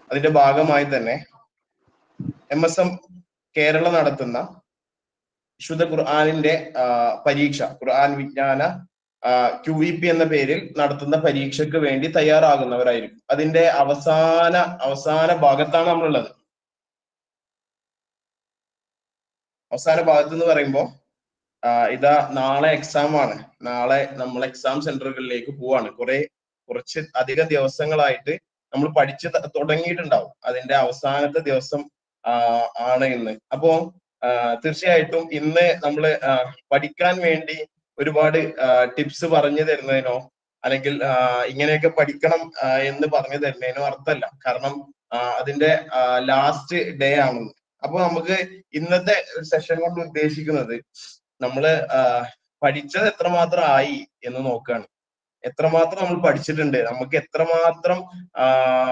അതിന്റെ ഭാഗമായി തന്നെ എം എസ് എം കേരള നടത്തുന്ന വിശുദ്ധ ഖുർആാനിന്റെ ആ, പരീക്ഷ ഖുർആൻ വിജ്ഞാന ക്യു വി പി എന്ന പേരിൽ നടത്തുന്ന പരീക്ഷയ്ക്ക് വേണ്ടി തയ്യാറാകുന്നവരായിരിക്കും അതിന്റെ അവസാന അവസാന ഭാഗത്താണ് നമ്മളുള്ളത് അവസാന ഭാഗത്ത് എന്ന് പറയുമ്പോൾ ഇതാ നാളെ എക്സാം ആണ് നാളെ നമ്മൾ എക്സാം സെന്ററുകളിലേക്ക് പോവാണ് കുറെ കുറച്ച് അധികം ദിവസങ്ങളായിട്ട് നമ്മൾ പഠിച്ച് ത- തുടങ്ങിയിട്ടുണ്ടാവും അതിന്റെ അവസാനത്തെ ദിവസം ആ, ആണ് ഇന്ന് അപ്പോ ആ, തീർച്ചയായിട്ടും ഇന്ന് നമ്മൾ പഠിക്കാൻ വേണ്ടി ഒരുപാട് ടിപ്സ് പറഞ്ഞു തരുന്നതിനോ അല്ലെങ്കിൽ ആ, ഇങ്ങനെയൊക്കെ പഠിക്കണം ആ, എന്ന് പറഞ്ഞു തരുന്നതിനോ അർത്ഥമല്ല കാരണം ആ, അതിന്റെ ലാസ്റ്റ് ഡേ ആണെന്ന് അപ്പൊ നമുക്ക് ഇന്നത്തെ സെഷൻ കൊണ്ട് ഉദ്ദേശിക്കുന്നത് നമ്മള് ആ, പഠിച്ചത് എത്രമാത്രം ആയി എന്ന് നോക്കുകയാണ് എത്രമാത്രം നമ്മൾ പഠിച്ചിട്ടുണ്ട് നമുക്ക് എത്രമാത്രം ആ,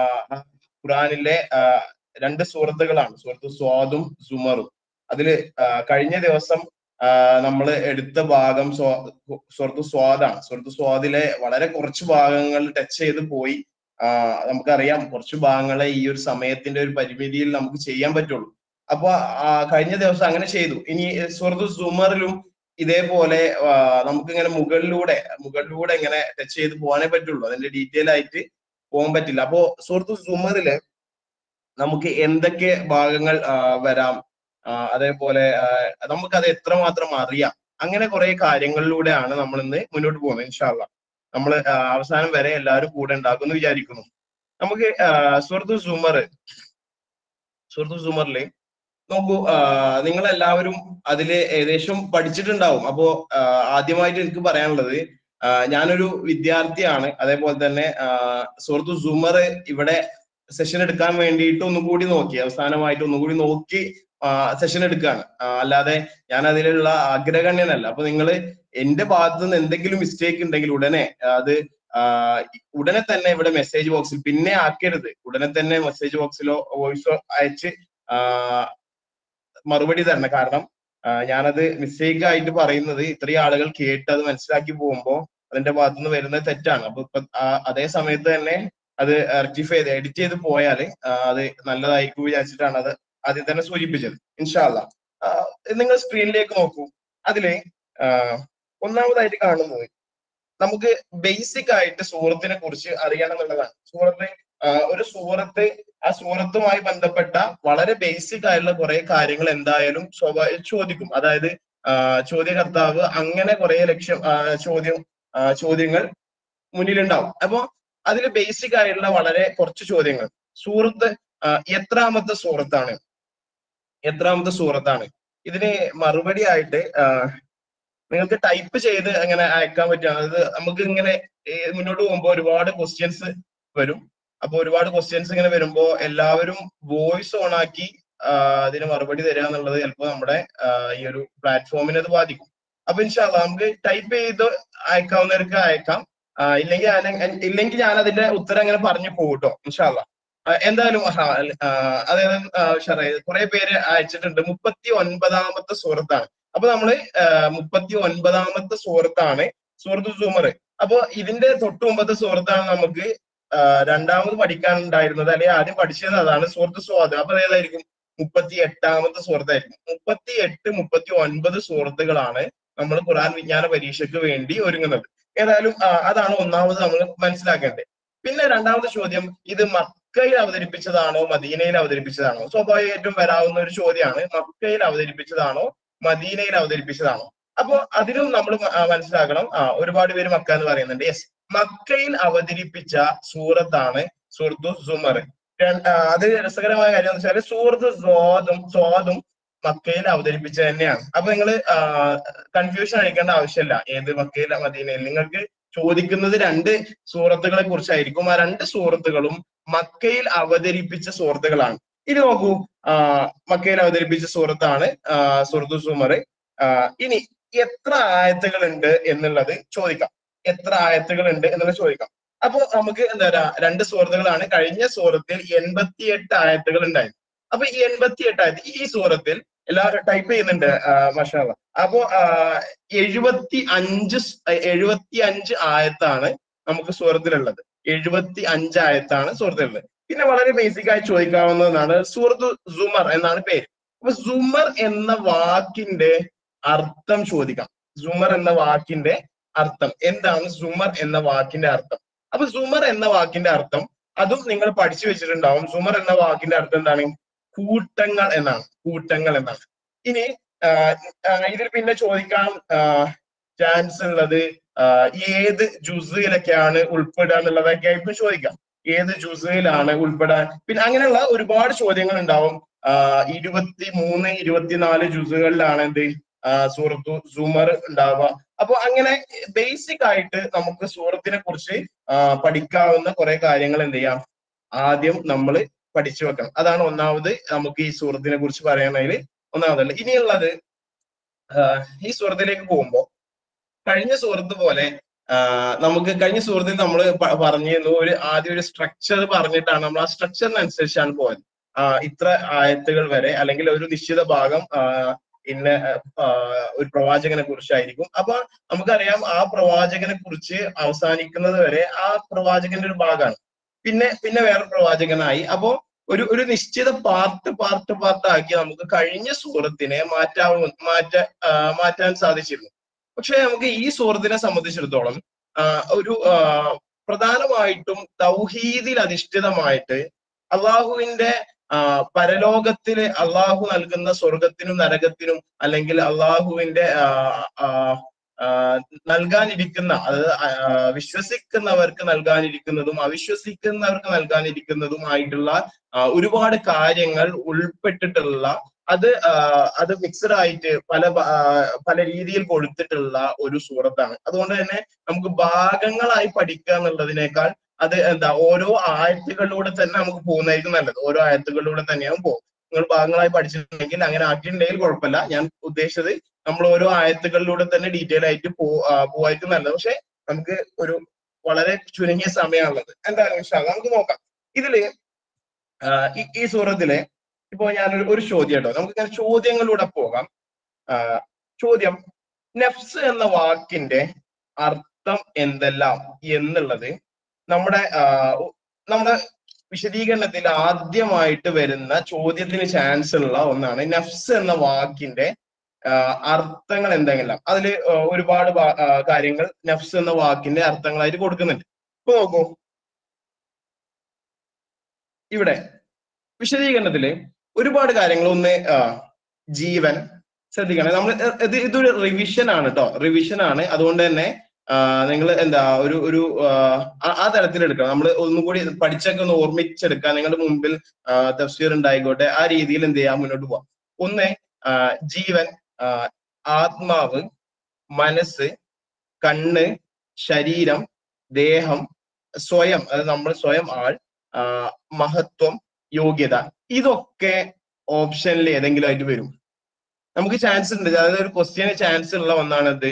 ഖുറാനിലെ ആ, രണ്ട് സൂറത്തുകളാണ് സൂറത്ത് സ്വാദും സുമറും അതില് ആ, കഴിഞ്ഞ ദിവസം നമ്മൾ എടുത്ത ഭാഗം സ്വാ- സുഹൃത്ത് സ്വാദാണ് സുഹൃത്ത് സ്വാദിലെ വളരെ കുറച്ച് ഭാഗങ്ങൾ ടച്ച് ചെയ്ത് പോയി ആ, നമുക്കറിയാം കുറച്ച് ഭാഗങ്ങളെ ഈ ഒരു സമയത്തിന്റെ ഒരു പരിമിതിയിൽ നമുക്ക് ചെയ്യാൻ പറ്റുള്ളൂ അപ്പൊ ആ, കഴിഞ്ഞ ദിവസം അങ്ങനെ ചെയ്തു ഇനി സുഹൃത്ത് സുമറിലും ഇതേപോലെ ആ, നമുക്കിങ്ങനെ മുകളിലൂടെ മുകളിലൂടെ ഇങ്ങനെ ടച്ച് ചെയ്ത് പോകാനേ പറ്റുള്ളൂ അതിന്റെ ഡീറ്റെയിൽ ആയിട്ട് പോകാൻ പറ്റില്ല അപ്പോ സുഹൃത്ത് സുമറില് നമുക്ക് എന്തൊക്കെ ഭാഗങ്ങൾ ആ, വരാം ആ, അതേപോലെ ആ, നമുക്കത് എത്രമാത്രം അറിയാം അങ്ങനെ കുറെ കാര്യങ്ങളിലൂടെയാണ് നമ്മൾ ഇന്ന് മുന്നോട്ട് പോകുന്നത് ഇൻഷാല്ല നമ്മൾ അവസാനം വരെ എല്ലാവരും കൂടെ ഉണ്ടാക്കും എന്ന് വിചാരിക്കുന്നു നമുക്ക് സുഹൃത്തു സുമർ സുഹൃത്തു സുമറില് നോക്കൂ നിങ്ങൾ എല്ലാവരും അതില് ഏകദേശം പഠിച്ചിട്ടുണ്ടാവും അപ്പോ ആ, ആദ്യമായിട്ട് എനിക്ക് പറയാനുള്ളത് ആ, ഞാനൊരു വിദ്യാർത്ഥിയാണ് അതേപോലെ തന്നെ ആ, സുഹൃത്തു സുമർ ഇവിടെ സെഷൻ എടുക്കാൻ വേണ്ടിയിട്ട് ഒന്നും കൂടി നോക്കി അവസാനമായിട്ട് ഒന്നും കൂടി നോക്കി സെഷൻ എടുക്കുകയാണ് ആ, അല്ലാതെ ഞാൻ അതിലുള്ള അഗ്രഗണ്യനല്ല അപ്പൊ നിങ്ങൾ എന്റെ ഭാഗത്ത് നിന്ന് എന്തെങ്കിലും മിസ്റ്റേക്ക് ഉണ്ടെങ്കിൽ ഉടനെ അത് ആ, ഉടനെ തന്നെ ഇവിടെ മെസ്സേജ് ബോക്സിൽ പിന്നെ ആക്കരുത് ഉടനെ തന്നെ മെസ്സേജ് ബോക്സിലോ വോയിസോ അയച്ച് ആ, മറുപടി തരണം കാരണം ആ, ഞാനത് മിസ്റ്റേക്ക് ആയിട്ട് പറയുന്നത് ഇത്രയും ആളുകൾ കേട്ട് അത് മനസ്സിലാക്കി പോകുമ്പോൾ അതിന്റെ ഭാഗത്തു നിന്ന് വരുന്നത് തെറ്റാണ് അപ്പൊ ഇപ്പൊ ആ- അതേ സമയത്ത് തന്നെ അത് റെക്ടിഫൈ ചെയ്ത് എഡിറ്റ് ചെയ്ത് പോയാൽ അത് നല്ലതായിരിക്കും വിചാരിച്ചിട്ടാണ് അത് ആദ്യം തന്നെ സൂചിപ്പിച്ചത് ഇൻഷാല്ല നിങ്ങൾ സ്ക്രീനിലേക്ക് നോക്കൂ അതില് ആ, ഒന്നാമതായിട്ട് കാണുന്നത് നമുക്ക് ബേസിക് ആയിട്ട് സൂറത്തിനെ കുറിച്ച് അറിയണം എന്നുള്ളതാണ് സൂറത്ത് ആ, ഒരു സൂറത്ത് ആ സൂറത്തുമായി ബന്ധപ്പെട്ട വളരെ ബേസിക് ആയിട്ടുള്ള കുറെ കാര്യങ്ങൾ എന്തായാലും സ്വാഭാവിക ചോദിക്കും അതായത് ആ, ചോദ്യകർത്താവ് അങ്ങനെ കുറെ ലക്ഷ്യം ആ, ചോദ്യം ആ, ചോദ്യങ്ങൾ മുന്നിലുണ്ടാവും അപ്പൊ അതിൽ ബേസിക് ആയിട്ടുള്ള വളരെ കുറച്ച് ചോദ്യങ്ങൾ സൂറത്ത് ആ, എത്രാമത്തെ സൂറത്താണ് എത്രാമത്തെ സൂറത്താണ് ഇതിന് മറുപടി ആയിട്ട് ആ, നിങ്ങൾക്ക് ടൈപ്പ് ചെയ്ത് അങ്ങനെ അയക്കാൻ പറ്റുകയാണ് അത് നമുക്ക് ഇങ്ങനെ ഏ, മുന്നോട്ട് പോകുമ്പോൾ ഒരുപാട് ക്വസ്റ്റ്യൻസ് വരും അപ്പൊ ഒരുപാട് ക്വസ്റ്റ്യൻസ് ഇങ്ങനെ വരുമ്പോ എല്ലാവരും വോയിസ് ഓൺ ആക്കി ആ, അതിന് മറുപടി തരിക എന്നുള്ളത് ചിലപ്പോൾ നമ്മുടെ ആ, ഈ ഒരു പ്ലാറ്റ്ഫോമിനെ അത് ബാധിക്കും അപ്പൊ ഇൻഷാല്ല നമുക്ക് ടൈപ്പ് ചെയ്ത് അയക്കാവുന്നവർക്ക് അയക്കാം ആ, ഇല്ലെങ്കിൽ ഞാൻ ഇല്ലെങ്കിൽ ഞാൻ അതിന്റെ ഉത്തരം അങ്ങനെ പറഞ്ഞു പോകട്ടോ ഇൻഷാല്ല എന്തായാലും ആ, ആ, അതായത് ഷറേ കുറെ പേര് അയച്ചിട്ടുണ്ട് മുപ്പത്തി ഒൻപതാമത്തെ സൂറത്താണ് അപ്പൊ നമ്മള് മുപ്പത്തി ഒൻപതാമത്തെ സൂറത്താണ് സൂറത്ത് സൂമർ അപ്പൊ ഇതിന്റെ തൊട്ട് മുമ്പത്തെ സൂറത്താണ് നമുക്ക് ആ, രണ്ടാമത് പഠിക്കാനുണ്ടായിരുന്നത് അല്ലെങ്കിൽ ആദ്യം പഠിച്ചത് അതാണ് സൂറത്ത് സ്വാദ് അപ്പൊ ഏതായിരിക്കും മുപ്പത്തി എട്ടാമത്തെ സൂറത്തായിരിക്കും മുപ്പത്തി എട്ട് മുപ്പത്തി ഒൻപത് സൂറത്തുകളാണ് നമ്മൾ ഖുറാൻ വിജ്ഞാന പരീക്ഷയ്ക്ക് വേണ്ടി ഒരുങ്ങുന്നത് ഏതായാലും ആ, അതാണ് ഒന്നാമത് നമ്മൾ മനസ്സിലാക്കേണ്ടത് പിന്നെ രണ്ടാമത്തെ ചോദ്യം ഇത് മക്കയിൽ അവതരിപ്പിച്ചതാണോ മദീനയിൽ അവതരിപ്പിച്ചതാണോ സ്വാഭാവികമായിട്ടും വരാവുന്ന ഒരു ചോദ്യമാണ് മക്കയിൽ അവതരിപ്പിച്ചതാണോ മദീനയിൽ അവതരിപ്പിച്ചതാണോ അപ്പൊ അതിനും നമ്മൾ മനസ്സിലാക്കണം ആ ഒരുപാട് പേര് മക്ക എന്ന് പറയുന്നുണ്ട് യെസ് മക്കയിൽ അവതരിപ്പിച്ച സൂറത്താണ് സൂറത്തു സുമർ രണ്ട്- ആ, അത് രസകരമായ കാര്യം എന്ന് വെച്ചാൽ സൂറത്ത് സ്വാദും സ്വാദും മക്കയിൽ അവതരിപ്പിച്ച തന്നെയാണ് അപ്പൊ നിങ്ങൾ കൺഫ്യൂഷൻ അടിക്കേണ്ട ആവശ്യമില്ല ഏത് മക്കയിൽ മദീനയിൽ നിങ്ങൾക്ക് ചോദിക്കുന്നത് രണ്ട് സൂറത്തുകളെ കുറിച്ചായിരിക്കും ആ രണ്ട് സൂറത്തുകളും മക്കയിൽ അവതരിപ്പിച്ച സൂറത്തുകളാണ് ഇനി നോക്കൂ ആ, മക്കയിൽ അവതരിപ്പിച്ച സൂറത്താണ് ആ, സൂറത്തു സുമർ ആ, ഇനി എത്ര ആയത്തുകൾ ഉണ്ട് എന്നുള്ളത് ചോദിക്കാം എത്ര ആയത്തുകൾ ഉണ്ട് എന്നുള്ളത് ചോദിക്കാം അപ്പൊ നമുക്ക് എന്താ പറയാ രണ്ട് സൂറത്തുകളാണ് കഴിഞ്ഞ സൂറത്തിൽ എൺപത്തിയെട്ട് ആയത്തുകൾ ഉണ്ടായിരുന്നു അപ്പൊ ഈ എൺപത്തിയെട്ട് ആയത്ത് ഈ സൂറത്തിൽ എല്ലാവരും ടൈപ്പ് ചെയ്യുന്നുണ്ട് മഷാല അപ്പോ എഴുപത്തി അഞ്ച് എഴുപത്തി അഞ്ച് ആയത്താണ് നമുക്ക് സൂറത്തിലുള്ളത് എഴുപത്തി അഞ്ച് ആയത്താണ് സൂറത്തിലുള്ളത് പിന്നെ വളരെ ബേസിക് ആയി ചോദിക്കാവുന്നതാണ് സൂറത്ത് സുമർ എന്നാണ് പേര് അപ്പൊ സുമർ എന്ന വാക്കിന്റെ അർത്ഥം ചോദിക്കാം സുമർ എന്ന വാക്കിന്റെ അർത്ഥം എന്താണ് സുമർ എന്ന വാക്കിന്റെ അർത്ഥം അപ്പൊ സുമർ എന്ന വാക്കിന്റെ അർത്ഥം അതും നിങ്ങൾ പഠിച്ചു വെച്ചിട്ടുണ്ടാവും സുമർ എന്ന വാക്കിന്റെ അർത്ഥം എന്താണ് കൂട്ടങ്ങൾ എന്നാണ് കൂട്ടങ്ങൾ എന്നാണ് ഇനി ഇതിൽ പിന്നെ ചോദിക്കാൻ ചാൻസ് ഉള്ളത് ഏത് ജുസയിലൊക്കെയാണ് ഉൾപ്പെടുക എന്നുള്ളതൊക്കെ ആയിരിക്കും ചോദിക്കാം ഏത് ജുസയിലാണ് ഉൾപ്പെടാൻ പിന്നെ അങ്ങനെയുള്ള ഒരുപാട് ചോദ്യങ്ങൾ ഉണ്ടാവും ഇരുപത്തി മൂന്ന് ഇരുപത്തിനാല് ജുസുകളിലാണ് എന്ത് സൂറത്തു സുമർ ഉണ്ടാവുക അപ്പൊ അങ്ങനെ ബേസിക് ആയിട്ട് നമുക്ക് സൂറത്തിനെ കുറിച്ച് പഠിക്കാവുന്ന കുറെ കാര്യങ്ങൾ എന്ത് ചെയ്യാം ആദ്യം നമ്മൾ പഠിച്ചു വെക്കണം അതാണ് ഒന്നാമത് നമുക്ക് ഈ സൂറത്തിനെ കുറിച്ച് പറയാനായി ഒന്നാമതല്ല ഇനിയുള്ളത് ഈ സൂറത്തിലേക്ക് പോകുമ്പോൾ കഴിഞ്ഞ സുഹൃത്ത് പോലെ നമുക്ക് കഴിഞ്ഞ സുഹൃത്തിൽ നമ്മൾ പറഞ്ഞിരുന്നു ഒരു ആദ്യം ഒരു സ്ട്രക്ചർ പറഞ്ഞിട്ടാണ് നമ്മൾ ആ സ്ട്രക്ചറിനനുസരിച്ചാണ് പോയത് ഇത്ര ആയത്തുകൾ വരെ അല്ലെങ്കിൽ ഒരു നിശ്ചിത ഭാഗം ഇന്ന ഒരു പ്രവാചകനെ കുറിച്ചായിരിക്കും അപ്പൊ നമുക്കറിയാം ആ പ്രവാചകനെ കുറിച്ച് അവസാനിക്കുന്നത് വരെ ആ പ്രവാചകന്റെ ഒരു ഭാഗമാണ് പിന്നെ പിന്നെ വേറെ പ്രവാചകനായി അപ്പോ ഒരു ഒരു നിശ്ചിത പാർട്ട് പാർട്ട് പാർട്ടാക്കി നമുക്ക് കഴിഞ്ഞ സൂറത്തിനെ മാറ്റാവ മാറ്റ മാറ്റാൻ സാധിച്ചിരുന്നു പക്ഷെ നമുക്ക് ഈ സൂറത്തിനെ സംബന്ധിച്ചിടത്തോളം ഒരു പ്രധാനമായിട്ടും തൗഹീദിൽ അധിഷ്ഠിതമായിട്ട് അള്ളാഹുവിന്റെ പരലോകത്തില് അള്ളാഹു നൽകുന്ന സ്വർഗത്തിനും നരകത്തിനും അല്ലെങ്കിൽ അള്ളാഹുവിന്റെ നൽകാനിരിക്കുന്ന അതായത് വിശ്വസിക്കുന്നവർക്ക് നൽകാനിരിക്കുന്നതും അവിശ്വസിക്കുന്നവർക്ക് നൽകാനിരിക്കുന്നതുമായിട്ടുള്ള ഒരുപാട് കാര്യങ്ങൾ ഉൾപ്പെട്ടിട്ടുള്ള അത് അത് മിക്സഡ് ആയിട്ട് പല പല രീതിയിൽ കൊടുത്തിട്ടുള്ള ഒരു സൂറത്താണ് അതുകൊണ്ട് തന്നെ നമുക്ക് ഭാഗങ്ങളായി പഠിക്കുക എന്നുള്ളതിനേക്കാൾ അത് എന്താ ഓരോ ആയത്തുകളിലൂടെ തന്നെ നമുക്ക് പോകുന്നതായിരിക്കും നല്ലത് ഓരോ ആയത്തുകളിലൂടെ തന്നെയാണ് പോകും നിങ്ങൾ ഭാഗങ്ങളായി പഠിച്ചിട്ടുണ്ടെങ്കിൽ അങ്ങനെ ആക്കിയിട്ടുണ്ടെങ്കിൽ കുഴപ്പമില്ല ഞാൻ ഉദ്ദേശിച്ചത് നമ്മൾ ഓരോ ആയത്തുകളിലൂടെ തന്നെ ഡീറ്റെയിൽ ആയിട്ട് പോ പോവായിരിക്കും നല്ലത് പക്ഷെ നമുക്ക് ഒരു വളരെ ചുരുങ്ങിയ സമയമാണുള്ളത് എന്തായാലും നമുക്ക് നോക്കാം ഇതില് ഈ സൂറത്തിലെ ഇപ്പോ ഞാൻ ഒരു ചോദ്യം കേട്ടോ നമുക്ക് ഇങ്ങനെ ചോദ്യങ്ങളിലൂടെ പോകാം ചോദ്യം നെഫ്സ് എന്ന വാക്കിന്റെ അർത്ഥം എന്തെല്ലാം എന്നുള്ളത് നമ്മുടെ നമ്മുടെ വിശദീകരണത്തിൽ ആദ്യമായിട്ട് വരുന്ന ചോദ്യത്തിന് ചാൻസ് ഉള്ള ഒന്നാണ് നഫ്സ് എന്ന വാക്കിന്റെ അർത്ഥങ്ങൾ എന്തെങ്കിലും അതിൽ ഒരുപാട് കാര്യങ്ങൾ നഫ്സ് എന്ന വാക്കിന്റെ അർത്ഥങ്ങളായിട്ട് കൊടുക്കുന്നുണ്ട് ഇപ്പൊ നോക്കൂ ഇവിടെ വിശദീകരണത്തില് ഒരുപാട് കാര്യങ്ങൾ ഒന്ന് ജീവൻ ശ്രദ്ധിക്കണം നമ്മൾ ഇത് ഇതൊരു റിവിഷൻ ആണ് കേട്ടോ റിവിഷൻ ആണ് അതുകൊണ്ട് തന്നെ നിങ്ങൾ എന്താ ഒരു ഒരു ആ തലത്തിൽ എടുക്കണം നമ്മൾ ഒന്നും കൂടി പഠിച്ചൊക്കെ ഒന്ന് ഓർമ്മിച്ചെടുക്കാൻ നിങ്ങളുടെ മുമ്പിൽ തഫ്സീർ ഉണ്ടായിക്കോട്ടെ ആ രീതിയിൽ എന്ത് ചെയ്യാം മുന്നോട്ട് പോവാം ഒന്ന് ജീവൻ ആത്മാവ് മനസ്സ് കണ്ണ് ശരീരം ദേഹം സ്വയം അതായത് നമ്മൾ സ്വയം ആൾ മഹത്വം യോഗ്യത ഇതൊക്കെ ഓപ്ഷനിൽ ഏതെങ്കിലും ആയിട്ട് വരും നമുക്ക് ചാൻസ് ഉണ്ട് അതായത് ഒരു ക്വസ്റ്റ്യന് ചാൻസ് ഉള്ള ഒന്നാണത്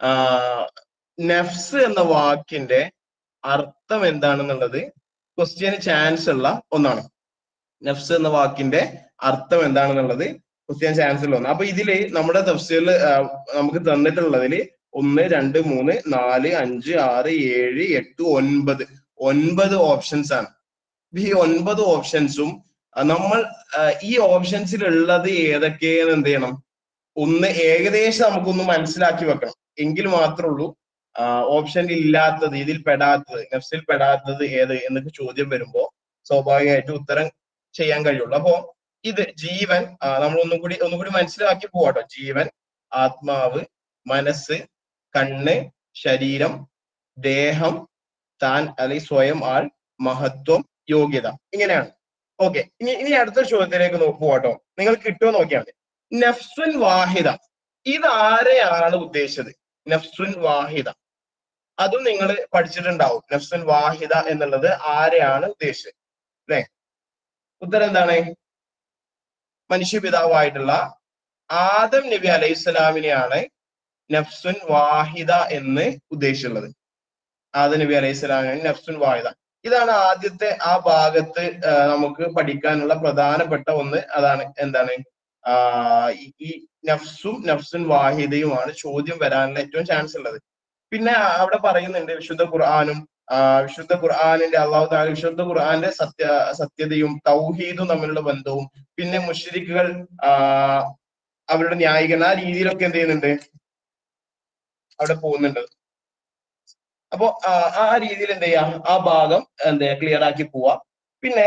നഫ്സ് എന്ന വാക്കിന്റെ അർത്ഥം എന്താണെന്നുള്ളത് ക്വസ്റ്റ്യന് ചാൻസ് ഉള്ള ഒന്നാണ് നഫ്സ് എന്ന വാക്കിന്റെ അർത്ഥം എന്താണെന്നുള്ളത് ക്വസ്റ്റ്യൻ ചാൻസ് ഉള്ള ഒന്ന് അപ്പൊ ഇതില് നമ്മുടെ തഫ്സീൽ നമുക്ക് തന്നിട്ടുള്ളതിൽ ഒന്ന് രണ്ട് മൂന്ന് നാല് അഞ്ച് ആറ് ഏഴ് എട്ട് ഒൻപത് ഒൻപത് ഓപ്ഷൻസ് ആണ് ഈ ഒൻപത് ഓപ്ഷൻസും നമ്മൾ ഈ ഓപ്ഷൻസിൽ ഉള്ളത് ഏതൊക്കെയെന്ന് എന്ത് ചെയ്യണം ഒന്ന് ഏകദേശം നമുക്കൊന്ന് മനസ്സിലാക്കി വെക്കണം എങ്കിൽ മാത്രമേ ഉള്ളൂ ഓപ്ഷനിൽ ഇല്ലാത്തത് ഇതിൽ പെടാത്തത് നെഫ്സിൽ പെടാത്തത് ഏത് എന്നൊക്കെ ചോദ്യം വരുമ്പോ സ്വാഭാവികമായിട്ട് ഉത്തരം ചെയ്യാൻ കഴിയുള്ളൂ അപ്പോ ഇത് ജീവൻ നമ്മൾ ഒന്നും കൂടി ഒന്നും കൂടി മനസ്സിലാക്കി പോവാട്ടോ ജീവൻ ആത്മാവ് മനസ്സ് കണ്ണ് ശരീരം ദേഹം താൻ അല്ലെങ്കിൽ സ്വയം ആൾ മഹത്വം യോഗ്യത ഇങ്ങനെയാണ് ഓക്കെ ഇനി ഇനി അടുത്ത ചോദ്യത്തിലേക്ക് പോവാട്ടോ നിങ്ങൾ കിട്ടുമോ നോക്കിയാൽ മതി നഫ്സുൻ വാഹിദ ഇതാരെയാണ് ഉദ്ദേശിച്ചത് നഫ്സുൻ വാഹിദ അതും നിങ്ങൾ പഠിച്ചിട്ടുണ്ടാവും നഫ്സുൻ വാഹിദ എന്നുള്ളത് ആരെയാണ് ഉദ്ദേശിച്ചത് അല്ലെ ഉത്തരം എന്താണ് മനുഷ്യപിതാവായിട്ടുള്ള ആദം നബി അലൈഹി സ്വലാമിനെയാണ് നഫ്സുൻ വാഹിദ എന്ന് ഉദ്ദേശിച്ചുള്ളത് ആദം നബി അലൈഹി സ്വലാമിനെ നഫ്സുൻ വാഹിദ ഇതാണ് ആദ്യത്തെ ആ ഭാഗത്ത് നമുക്ക് പഠിക്കാനുള്ള പ്രധാനപ്പെട്ട ഒന്ന് അതാണ് എന്താണ് ആ ഈ നഫ്സും നഫ്സുൻ വാഹിദയുമാണ് ചോദ്യം വരാനുള്ള ഏറ്റവും ചാൻസ് ഉള്ളത് പിന്നെ അവിടെ പറയുന്നുണ്ട് വിശുദ്ധ ഖുർആാനും ആ, വിശുദ്ധ ഖുർആാനിന്റെ അള്ളാഹു താല വിശുദ്ധ ഖുർആാന്റെ സത്യ സത്യതയും തൗഹീദും തമ്മിലുള്ള ബന്ധവും പിന്നെ മുഷരിക്കുകൾ ആ അവരുടെ ന്യായീകരണം ആ രീതിയിലൊക്കെ എന്ത് ചെയ്യുന്നുണ്ട് അവിടെ പോകുന്നുണ്ട് അപ്പോ ആ ആ രീതിയിൽ എന്ത് ചെയ്യാം ആ ഭാഗം എന്താ ക്ലിയർ ആക്കി പോവാം പിന്നെ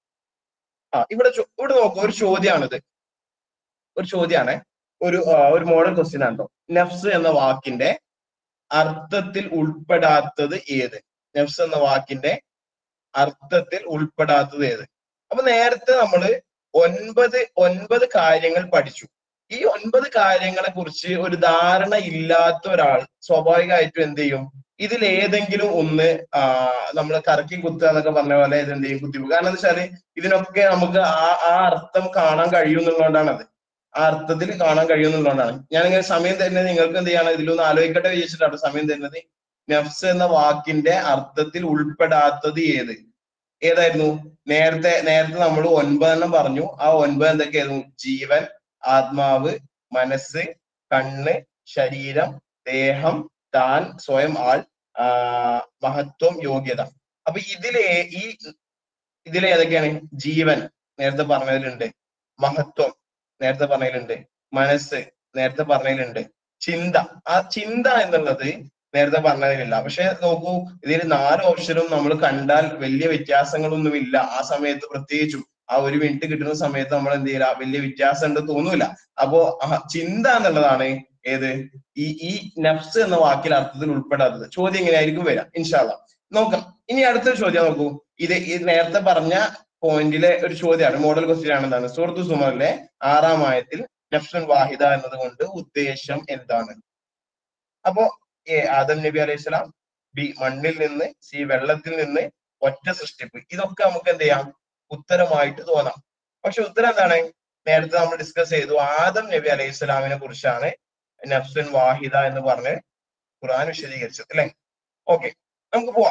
ആ ഇവിടെ ചോ- ഇവിടെ നോക്കൂ ഒരു ചോദ്യമാണിത് ഒരു ചോദ്യമാണ് ഒരു ആ, ഒരു മോഡൽ ക്വസ്റ്റ്യൻ ആണോ നഫ്സ് എന്ന വാക്കിന്റെ അർത്ഥത്തിൽ ഉൾപ്പെടാത്തത് ഏത് നഫ്സ് എന്ന വാക്കിന്റെ അർത്ഥത്തിൽ ഉൾപ്പെടാത്തത് ഏത് അപ്പൊ നേരത്തെ നമ്മള് ഒൻപത് ഒൻപത് കാര്യങ്ങൾ പഠിച്ചു ഈ ഒൻപത് കാര്യങ്ങളെ കുറിച്ച് ഒരു ധാരണ ഇല്ലാത്ത ഒരാൾ സ്വാഭാവികമായിട്ടും എന്ത് ചെയ്യും ഇതിൽ ഏതെങ്കിലും ഒന്ന് ആ നമ്മൾ കറക്കി കുത്തുക എന്നൊക്കെ പറഞ്ഞ പോലെ ഇത് എന്ത് ചെയ്യും കുത്തിപ്പോകും കാരണം എന്താ വെച്ചാല് ഇതിനൊക്കെ നമുക്ക് ആ ആ അർത്ഥം കാണാൻ കഴിയും എന്നുള്ളതുകൊണ്ടാണ് അത് ആ അർത്ഥത്തിൽ കാണാൻ കഴിയുന്നുള്ളതാണ് ഞാനിങ്ങനെ സമയം തരുന്നത് നിങ്ങൾക്ക് എന്ത് ചെയ്യണം ഇതിലൊന്ന് ആലോചിക്കട്ടെ വിചാരിച്ചിട്ടാണ് സമയം തരുന്നത് നഫ്സ് എന്ന വാക്കിന്റെ അർത്ഥത്തിൽ ഉൾപ്പെടാത്തത് ഏത് ഏതായിരുന്നു നേരത്തെ നേരത്തെ നമ്മൾ ഒൻപതെണ്ണം പറഞ്ഞു ആ ഒൻപത് എന്തൊക്കെയായിരുന്നു ജീവൻ ആത്മാവ് മനസ്സ് കണ്ണ് ശരീരം ദേഹം താൻ സ്വയം ആൾ ആ, മഹത്വം യോഗ്യത അപ്പൊ ഇതിലെ ഈ ഇതിലെ ഏതൊക്കെയാണ് ജീവൻ നേരത്തെ പറഞ്ഞതിലുണ്ട് മഹത്വം നേരത്തെ പറഞ്ഞതിലുണ്ട് മനസ്സ് നേരത്തെ പറഞ്ഞതിലുണ്ട് ചിന്ത ആ ചിന്ത എന്നുള്ളത് നേരത്തെ പറഞ്ഞതിലില്ല പക്ഷെ നോക്കൂ ഇതിൽ നാല് ഓപ്ഷനും നമ്മൾ കണ്ടാൽ വലിയ വ്യത്യാസങ്ങളൊന്നുമില്ല ആ സമയത്ത് പ്രത്യേകിച്ചും ആ ഒരു മിനിറ്റ് കിട്ടുന്ന സമയത്ത് നമ്മൾ എന്ത് ചെയ്യില്ല വലിയ വ്യത്യാസം ഉണ്ട് തോന്നൂല അപ്പോ ആ ചിന്ത എന്നുള്ളതാണ് ഏത് ഈ ഈ നഫ്സ് എന്ന വാക്കിൽ അർത്ഥത്തിൽ ഉൾപ്പെടാത്തത് ചോദ്യം എങ്ങനെയായിരിക്കും വരാം ഇൻഷാല്ല നോക്കാം ഇനി അടുത്തൊരു ചോദ്യം നോക്കൂ ഇത് ഈ നേരത്തെ പറഞ്ഞ പോയിന്റിലെ ഒരു ചോദ്യമാണ് മോഡൽ ക്വസ്റ്റ്യൻ ആണ് എന്താണ് സുഹൃത്തു സുമറിലെ ആറാം ആയത്തിൽ നഫ്സുൻ വാഹിദ എന്നതുകൊണ്ട് ഉദ്ദേശം എന്താണ് അപ്പോ എ ആദം നബി അലൈഹി സ്വലാം ബി മണ്ണിൽ നിന്ന് സി വെള്ളത്തിൽ നിന്ന് ഒറ്റ സൃഷ്ടിപ്പ് ഇതൊക്കെ നമുക്ക് എന്ത് ചെയ്യാം ഉത്തരമായിട്ട് തോന്നാം പക്ഷെ ഉത്തരം എന്താണ് നേരത്തെ നമ്മൾ ഡിസ്കസ് ചെയ്തു ആദം നബി അലൈഹി സ്വലാമിനെ കുറിച്ചാണ് നഫ്സുൻ വാഹിദ എന്ന് പറഞ്ഞ് ഖുർആൻ വിശദീകരിച്ചത് അല്ലെ ഓക്കെ നമുക്ക് പോവാം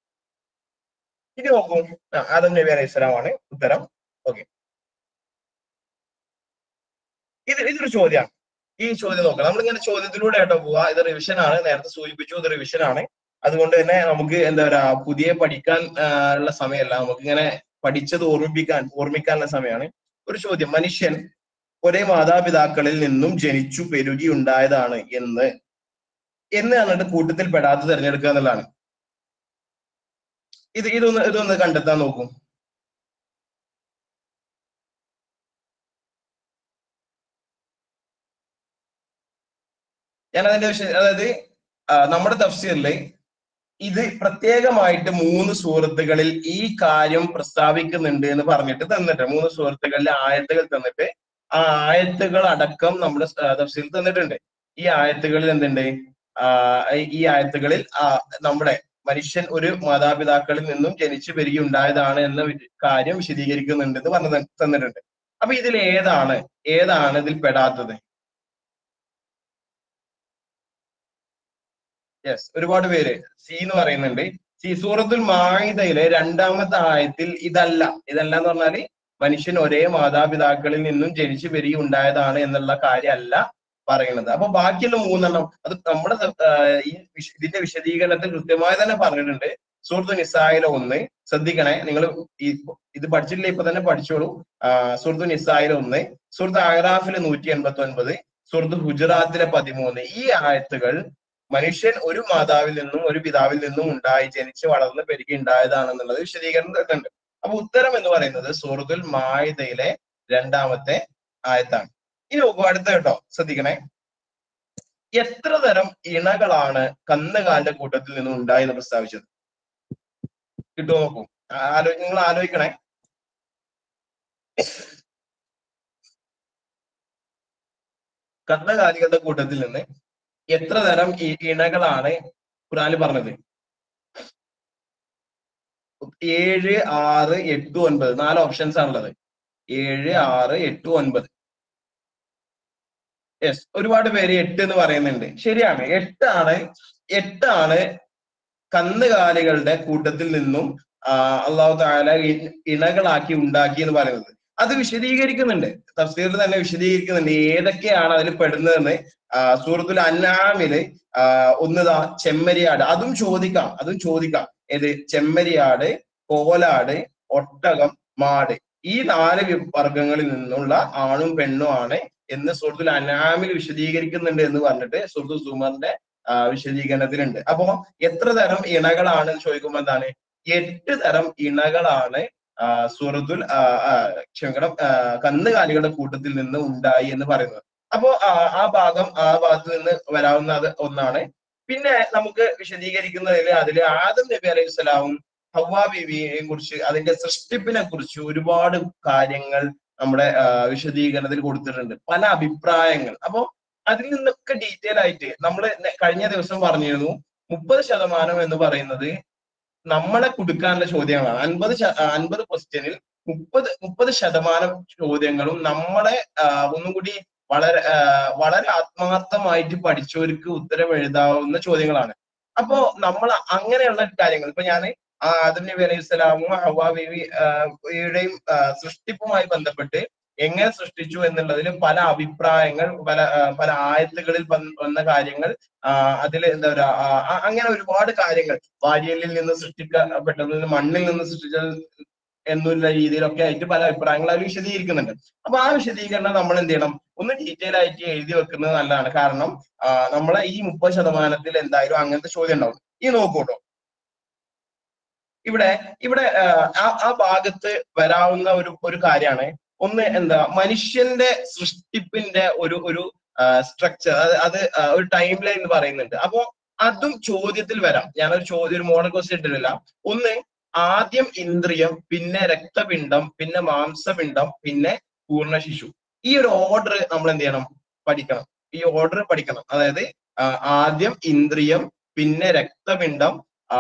ഇനി നോക്കൂ ആ, ആദം നബി അലൈഹി സ്വലാമാണ് ഉത്തരം ഓക്കെ ഇത് ഇതൊരു ചോദ്യമാണ് ഈ ചോദ്യം നോക്കാം നമ്മളിങ്ങനെ ചോദ്യത്തിലൂടെ ആയിട്ടോ പോവാ ഇത് റിവിഷൻ ആണ് നേരത്തെ സൂചിപ്പിച്ചു ഇത് റിവിഷൻ ആണ് അതുകൊണ്ട് തന്നെ നമുക്ക് എന്താ പറയാ പുതിയ പഠിക്കാൻ ആ, ഉള്ള സമയമല്ല നമുക്ക് ഇങ്ങനെ പഠിച്ചത് ഓർമ്മിപ്പിക്കാൻ ഓർമ്മിക്കാനുള്ള സമയമാണ് ഒരു ചോദ്യം മനുഷ്യൻ ഒരേ മാതാപിതാക്കളിൽ നിന്നും ജനിച്ചു പെരുകി ഉണ്ടായതാണ് എന്ന് എന്ന് എന്നിട്ട് കൂട്ടത്തിൽ പെടാതെ തിരഞ്ഞെടുക്കുക എന്നുള്ളതാണ് ഇത് ഇതൊന്ന് ഇതൊന്ന് കണ്ടെത്താൻ നോക്കൂ ഞാൻ അതിന്റെ വിഷയം അതായത് ആ, നമ്മുടെ തഫ്സീറില് ഇത് പ്രത്യേകമായിട്ട് മൂന്ന് സുഹൃത്തുക്കളിൽ ഈ കാര്യം പ്രസ്താവിക്കുന്നുണ്ട് എന്ന് പറഞ്ഞിട്ട് തന്നിട്ട് മൂന്ന് സുഹൃത്തുക്കളിലെ ആയത്തുകൾ തന്നിട്ട് ആ ആയത്തുകൾ അടക്കം നമ്മുടെ തഫ്സീൽ തന്നിട്ടുണ്ട് ഈ ആയത്തുകളിൽ എന്തുണ്ട് ആ ഈ ആയത്തുകളിൽ ആ നമ്മുടെ മനുഷ്യൻ ഒരു മാതാപിതാക്കളിൽ നിന്നും ജനിച്ചു പെരുകി ഉണ്ടായതാണ് എന്ന വി- കാര്യം വിശദീകരിക്കുന്നുണ്ട് എന്ന് പറഞ്ഞു തന്ന- തന്നിട്ടുണ്ട് അപ്പൊ ഇതിൽ ഏതാണ് ഏതാണ് ഇതിൽ പെടാത്തത് യെസ് ഒരുപാട് പേര് സി എന്ന് പറയുന്നുണ്ട് സി സൂറത്തുൽ മാഹിദയിലെ രണ്ടാമത്തെ ആയത്തിൽ ഇതല്ല ഇതല്ല എന്ന് പറഞ്ഞാല് മനുഷ്യൻ ഒരേ മാതാപിതാക്കളിൽ നിന്നും ജനിച്ചു പെരുകി ഉണ്ടായതാണ് എന്നുള്ള കാര്യമല്ല പറയുന്നത് അപ്പൊ ബാക്കിയുള്ള മൂന്നെണ്ണം അത് നമ്മുടെ ആ, ഈ വിശ- ഇതിന്റെ വിശദീകരണത്തിൽ കൃത്യമായി തന്നെ പറഞ്ഞിട്ടുണ്ട് സൂറത്ത് നിസായിലെ ഒന്ന് ശ്രദ്ധിക്കണേ നിങ്ങൾ ഈ ഇത് പഠിച്ചിട്ടില്ല ഇപ്പൊ തന്നെ പഠിച്ചോളൂ ആ, സൂറത്ത് നിസായിലെ ഒന്ന് സൂറത്ത് അഹ്റാഫിലെ നൂറ്റി എൺപത്തി ഒൻപത് സൂറത്ത് ഗുജറാത്തിലെ പതിമൂന്ന് ഈ ആയത്തുകൾ മനുഷ്യൻ ഒരു മാതാവിൽ നിന്നും ഒരു പിതാവിൽ നിന്നും ഉണ്ടായി ജനിച്ച് വളർന്ന് പെരുകി ഉണ്ടായതാണെന്നുള്ളത് വിശദീകരണം തരുന്നുണ്ട് അപ്പൊ ഉത്തരം എന്ന് പറയുന്നത് സൂറത്തുൽ മായിദയിലെ രണ്ടാമത്തെ ആയത്താണ് ഇനി നോക്കൂ അടുത്ത കേട്ടോ ശ്രദ്ധിക്കണേ എത്ര തരം ഇണകളാണ് കന്നുകാലിന്റെ കൂട്ടത്തിൽ നിന്നും ഉണ്ടായി എന്ന് പ്രസ്താവിച്ചത് കിട്ടുമോ നോക്കൂ ആലോ നിങ്ങൾ ആലോചിക്കണേ കന്നുകാലികളുടെ കൂട്ടത്തിൽ നിന്ന് എത്ര തരം ഇ- ഇണകളാണ് ഖുറാനിൽ പറഞ്ഞത് ഏഴ് ആറ് എട്ട് ഒൻപത് നാല് ഓപ്ഷൻസ് ആണുള്ളത് ഏഴ് ആറ് എട്ട് ഒൻപത് യെസ് ഒരുപാട് പേര് എട്ട് എന്ന് പറയുന്നുണ്ട് ശരിയാണ് എട്ടാണ് എട്ടാണ് കന്നുകാലികളുടെ കൂട്ടത്തിൽ നിന്നും ആ, അള്ളാഹു താല ഇ- ഇണകളാക്കി ഉണ്ടാക്കി എന്ന് പറയുന്നത് അത് വിശദീകരിക്കുന്നുണ്ട് തഫ്സീറിൽ തന്നെ വിശദീകരിക്കുന്നുണ്ട് ഏതൊക്കെയാണ് അതിൽ പെടുന്നതെന്ന് ആ, സൂറത്തുൽ അന്നാമില് ആ, ഒന്നതാ ചെമ്മരിയാട് അതും ചോദിക്കാം അതും ചോദിക്കാം ഏത് ചെമ്മരിയാട് കോലാട് ഒട്ടകം മാട് ഈ നാല് വി- വർഗങ്ങളിൽ നിന്നുള്ള ആണും പെണ്ണും ആണ് എന്ന് സുഹൃത്തുൽ അനാമിൽ വിശദീകരിക്കുന്നുണ്ട് എന്ന് പറഞ്ഞിട്ട് സുഹൃത്തു സുമറിന്റെ ആ, വിശദീകരണത്തിലുണ്ട് അപ്പോ എത്ര തരം ഇണകളാണ് എന്ന് ചോദിക്കുമ്പോൾ എന്താണ് എട്ട് തരം ഇണകളാണ് ആ, സൂറത്തുൽ ആ, ആ, ക്ഷമിക്കണം ആ, കന്നുകാലികളുടെ കൂട്ടത്തിൽ നിന്ന് ഉണ്ടായി എന്ന് പറയുന്നത് അപ്പോ ആ, ആ ഭാഗം ആ ഭാഗത്ത് നിന്ന് വരാവുന്ന അത് ഒന്നാണ് പിന്നെ നമുക്ക് വിശദീകരിക്കുന്നതിൽ അതിൽ ആദം നബി അലൈഹി സ്വലാമും ഹവ്വാ ബീവിയെയും കുറിച്ച് അതിന്റെ സൃഷ്ടിപ്പിനെ കുറിച്ച് ഒരുപാട് കാര്യങ്ങൾ നമ്മുടെ ആ, വിശദീകരണത്തിൽ കൊടുത്തിട്ടുണ്ട് പല അഭിപ്രായങ്ങൾ അപ്പോ അതിൽ നിന്നൊക്കെ ഡീറ്റെയിൽ ആയിട്ട് നമ്മൾ കഴിഞ്ഞ ദിവസം പറഞ്ഞിരുന്നു മുപ്പത് ശതമാനം എന്ന് പറയുന്നത് നമ്മളെ കൊടുക്കാനുള്ള ചോദ്യങ്ങളാണ് അൻപത് ശ- ആ, അൻപത് ക്വസ്റ്റ്യനിൽ മുപ്പത് മുപ്പത് ശതമാനം ചോദ്യങ്ങളും നമ്മളെ ആ, ഒന്നും കൂടി വളരെ ആ, വളരെ ആത്മാർത്ഥമായിട്ട് പഠിച്ചവർക്ക് ഉത്തരം എഴുതാവുന്ന ചോദ്യങ്ങളാണ് അപ്പോ നമ്മൾ അങ്ങനെയുള്ള കാര്യങ്ങൾ ഇപ്പൊ ഞാൻ ആദം നബി അലൈഹി സ്വലാമും ഹവാ ബീവി ആ, യുടെയും ആ, സൃഷ്ടിപ്പുമായി ബന്ധപ്പെട്ട് എങ്ങനെ സൃഷ്ടിച്ചു എന്നുള്ളതിൽ പല അഭിപ്രായങ്ങൾ പല ആ, പല ആയത്തുകളിൽ വന്ന വന്ന കാര്യങ്ങൾ അതിൽ എന്താ പറയാ ആ, ആ- അങ്ങനെ ഒരുപാട് കാര്യങ്ങൾ വാരിയലിൽ നിന്ന് സൃഷ്ടിക്കപ്പെട്ടതിൽ നിന്ന് മണ്ണിൽ നിന്ന് സൃഷ്ടിച്ചത് എന്നുള്ള രീതിയിലൊക്കെ ആയിട്ട് പല അഭിപ്രായങ്ങൾ അതിൽ വിശദീകരിക്കുന്നുണ്ട് അപ്പൊ ആ വിശദീകരണം നമ്മൾ എന്ത് ചെയ്യണം ഒന്ന് ഡീറ്റെയിൽ ആയിട്ട് എഴുതി വെക്കുന്നത് നല്ലതാണ് കാരണം ആ, നമ്മളെ ഈ മുപ്പത് ശതമാനത്തിൽ എന്തായാലും അങ്ങനത്തെ ചോദ്യം ഉണ്ടാവും ഈ നോക്കൂട്ടോ ഇവിടെ ഇവിടെ ആ, ആ ആ ഭാഗത്ത് വരാവുന്ന ഒരു ഒരു കാര്യമാണ് ഒന്ന് എന്താ മനുഷ്യന്റെ സൃഷ്ടിപ്പിന്റെ ഒരു ഒരു സ്ട്രക്ചർ അത് അത് ആ, ഒരു ടൈം ലൈൻ എന്ന് പറയുന്നുണ്ട് അപ്പോ അതും ചോദ്യത്തിൽ വരാം ഞാനൊരു ചോദ്യം ഒരു മോഡൽ ക്വസ്റ്റ്യൻ ഇട്ടിട്ടില്ല ഒന്ന് ആദ്യം ഇന്ദ്രിയം പിന്നെ രക്തപിണ്ഡം പിന്നെ മാംസപിണ്ഡം പിന്നെ പൂർണ്ണ ശിശു ഈ ഒരു ഓർഡർ നമ്മൾ എന്ത് ചെയ്യണം പഠിക്കണം ഈ ഓർഡർ പഠിക്കണം അതായത് ആ, ആദ്യം ഇന്ദ്രിയം പിന്നെ രക്തപിണ്ഡം ആ,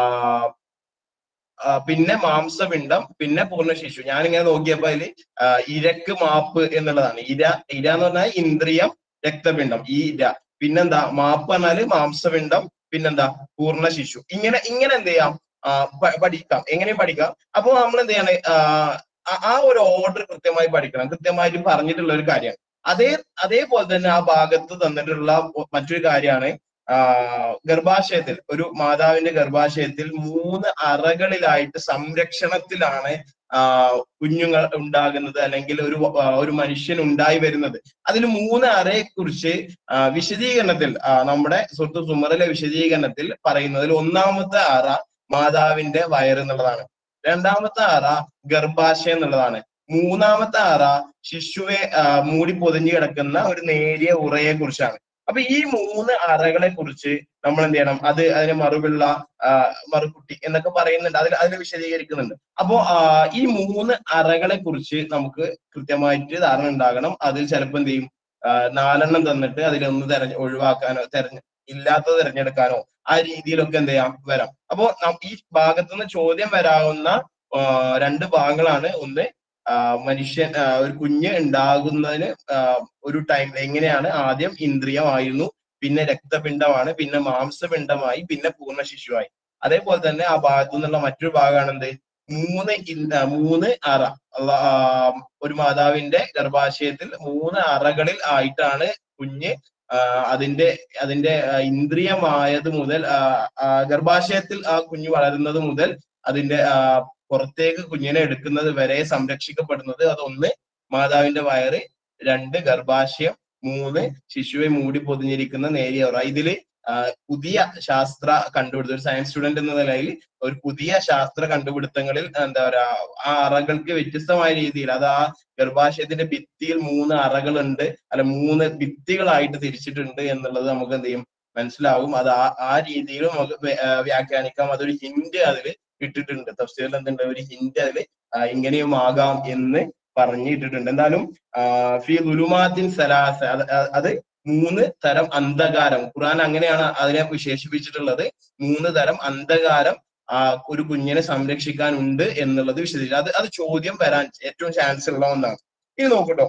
ആ, പിന്നെ മാംസപിണ്ഡം പിന്നെ പൂർണ്ണ ശിശു ഞാനിങ്ങനെ നോക്കിയപ്പോ അതില് ആ, ഇരക്ക് മാപ്പ് എന്നുള്ളതാണ് ഇര ഇര എന്ന് പറഞ്ഞാൽ ഇന്ദ്രിയം രക്തപിണ്ഡം ഈ ഇര പിന്നെന്താ മാപ്പ് പറഞ്ഞാല് മാംസപിണ്ഡം പിന്നെന്താ പൂർണ്ണ ശിശു ഇങ്ങനെ ഇങ്ങനെ എന്ത് ചെയ്യാം ആ, പ- പഠിക്കാം എങ്ങനെ പഠിക്കാം അപ്പൊ നമ്മൾ എന്ത് ചെയ്യണേ ആ, ആ- ആ ഒരു ഓർഡർ കൃത്യമായി പഠിക്കണം കൃത്യമായിട്ട് പറഞ്ഞിട്ടുള്ള ഒരു കാര്യമാണ് അതേ അതേപോലെ തന്നെ ആ ഭാഗത്ത് തന്നിട്ടുള്ള മറ്റൊരു കാര്യമാണ് ആ ഗർഭാശയത്തിൽ ഒരു മാതാവിന്റെ ഗർഭാശയത്തിൽ മൂന്ന് അറകളിലായിട്ട് സംരക്ഷണത്തിലാണ് ആ കുഞ്ഞുങ്ങൾ ഉണ്ടാകുന്നത് അല്ലെങ്കിൽ ഒരു ആ, ഒരു മനുഷ്യൻ ഉണ്ടായി വരുന്നത് അതിൽ മൂന്ന് അറയെ കുറിച്ച് വിശദീകരണത്തിൽ ആ, നമ്മുടെ സുഹൃത്ത് സുമറിലെ വിശദീകരണത്തിൽ പറയുന്നതിൽ ഒന്നാമത്തെ അറ മാതാവിന്റെ വയറ് എന്നുള്ളതാണ് രണ്ടാമത്തെ അറ ഗർഭാശയം എന്നുള്ളതാണ് മൂന്നാമത്തെ അറ ശിശുവെ ആ, മൂടി പൊതിഞ്ഞു കിടക്കുന്ന ഒരു നേരിയ ഉറയെ കുറിച്ചാണ് അപ്പൊ ഈ മൂന്ന് അറകളെ കുറിച്ച് നമ്മൾ എന്ത് ചെയ്യണം അത് അതിന് മറുപിള്ള ആ, മറുകുട്ടി എന്നൊക്കെ പറയുന്നുണ്ട് അതിൽ അതിൽ വിശദീകരിക്കുന്നുണ്ട് അപ്പോ ആ, ഈ മൂന്ന് അറകളെ കുറിച്ച് നമുക്ക് കൃത്യമായിട്ട് ധാരണ ഉണ്ടാകണം അതിൽ ചിലപ്പോൾ എന്ത് ചെയ്യും ആ, നാലെണ്ണം തന്നിട്ട് അതിലൊന്ന് തെരഞ്ഞ് ഒഴിവാക്കാനോ തെരഞ്ഞ് ഇല്ലാത്തത് തിരഞ്ഞെടുക്കാനോ ആ രീതിയിലൊക്കെ എന്ത് ചെയ്യാം വരാം അപ്പോ നം- ഈ ഭാഗത്തുനിന്ന് ചോദ്യം വരാവുന്ന ആ, രണ്ട് ഭാഗങ്ങളാണ് ഒന്ന് ആ, മനുഷ്യൻ ആ, ഒരു കുഞ്ഞ് ഉണ്ടാകുന്നതിന് ആ, ഒരു ടൈം എങ്ങനെയാണ് ആദ്യം ഇന്ദ്രിയമായിരുന്നു പിന്നെ രക്തപിണ്ഡമാണ് പിന്നെ മാംസപിണ്ഡമായി പിന്നെ പൂർണ്ണ ശിശുവായി അതേപോലെ തന്നെ ആ ഭാഗത്തു നിന്നുള്ള മറ്റൊരു ഭാഗമാണ് എന്ത് മൂന്ന് ഇൻ- ആ, മൂന്ന് അറ അള്ള- ആ, ഒരു മാതാവിന്റെ ഗർഭാശയത്തിൽ മൂന്ന് അറകളിൽ ആയിട്ടാണ് കുഞ്ഞ് ആ, അതിന്റെ അതിന്റെ ആ, ഇന്ദ്രിയമായത് മുതൽ ആ, ആ, ഗർഭാശയത്തിൽ ആ കുഞ്ഞ് വളരുന്നത് മുതൽ അതിന്റെ ആ, പുറത്തേക്ക് കുഞ്ഞിനെ എടുക്കുന്നത് വരെ സംരക്ഷിക്കപ്പെടുന്നത് അതൊന്ന് മാതാവിന്റെ വയറ് രണ്ട് ഗർഭാശയം മൂന്ന് ശിശുവെ മൂടി പൊതിഞ്ഞിരിക്കുന്ന നേരിയ ഉറ ഇതില് ആ, പുതിയ ശാസ്ത്ര കണ്ടുപിടുത്തം ഒരു സയൻസ് സ്റ്റുഡന്റ് എന്ന നിലയിൽ ഒരു പുതിയ ശാസ്ത്ര കണ്ടുപിടുത്തങ്ങളിൽ എന്താ പറയാ ആ അറകൾക്ക് വ്യത്യസ്തമായ രീതിയിൽ അത് ആ ഗർഭാശയത്തിന്റെ ഭിത്തിയിൽ മൂന്ന് അറകളുണ്ട് അല്ല മൂന്ന് ഭിത്തികളായിട്ട് തിരിച്ചിട്ടുണ്ട് എന്നുള്ളത് നമുക്ക് എന്ത് ചെയ്യും മനസ്സിലാവും അത് ആ ആ രീതിയിൽ നമുക്ക് വ്യ- ആ, വ്യാഖ്യാനിക്കാം അതൊരു ഹിന്റ് അതിൽ ഇട്ടിട്ടുണ്ട് തഫ്സീറിൽ എന്തുണ്ട് ഒരു ഹിന്റ് അതിൽ ഇങ്ങനെയും ആകാം എന്ന് പറഞ്ഞിട്ടിട്ടുണ്ട് എന്തായാലും ആ, ഫി ദുലുമാത്തിൻ സലാസ അത് അത് മൂന്ന് തരം അന്ധകാരം ഖുർആൻ അങ്ങനെയാണ് അതിനെ വിശേഷിപ്പിച്ചിട്ടുള്ളത് മൂന്ന് തരം അന്ധകാരം ആ ഒരു കുഞ്ഞിനെ സംരക്ഷിക്കാനുണ്ട് എന്നുള്ളത് വിശദീകരിച്ചു അത് അത് ചോദ്യം വരാൻ ഏറ്റവും ചാൻസ് ഉള്ള ഒന്നാണ് ഇനി നോക്കട്ടോ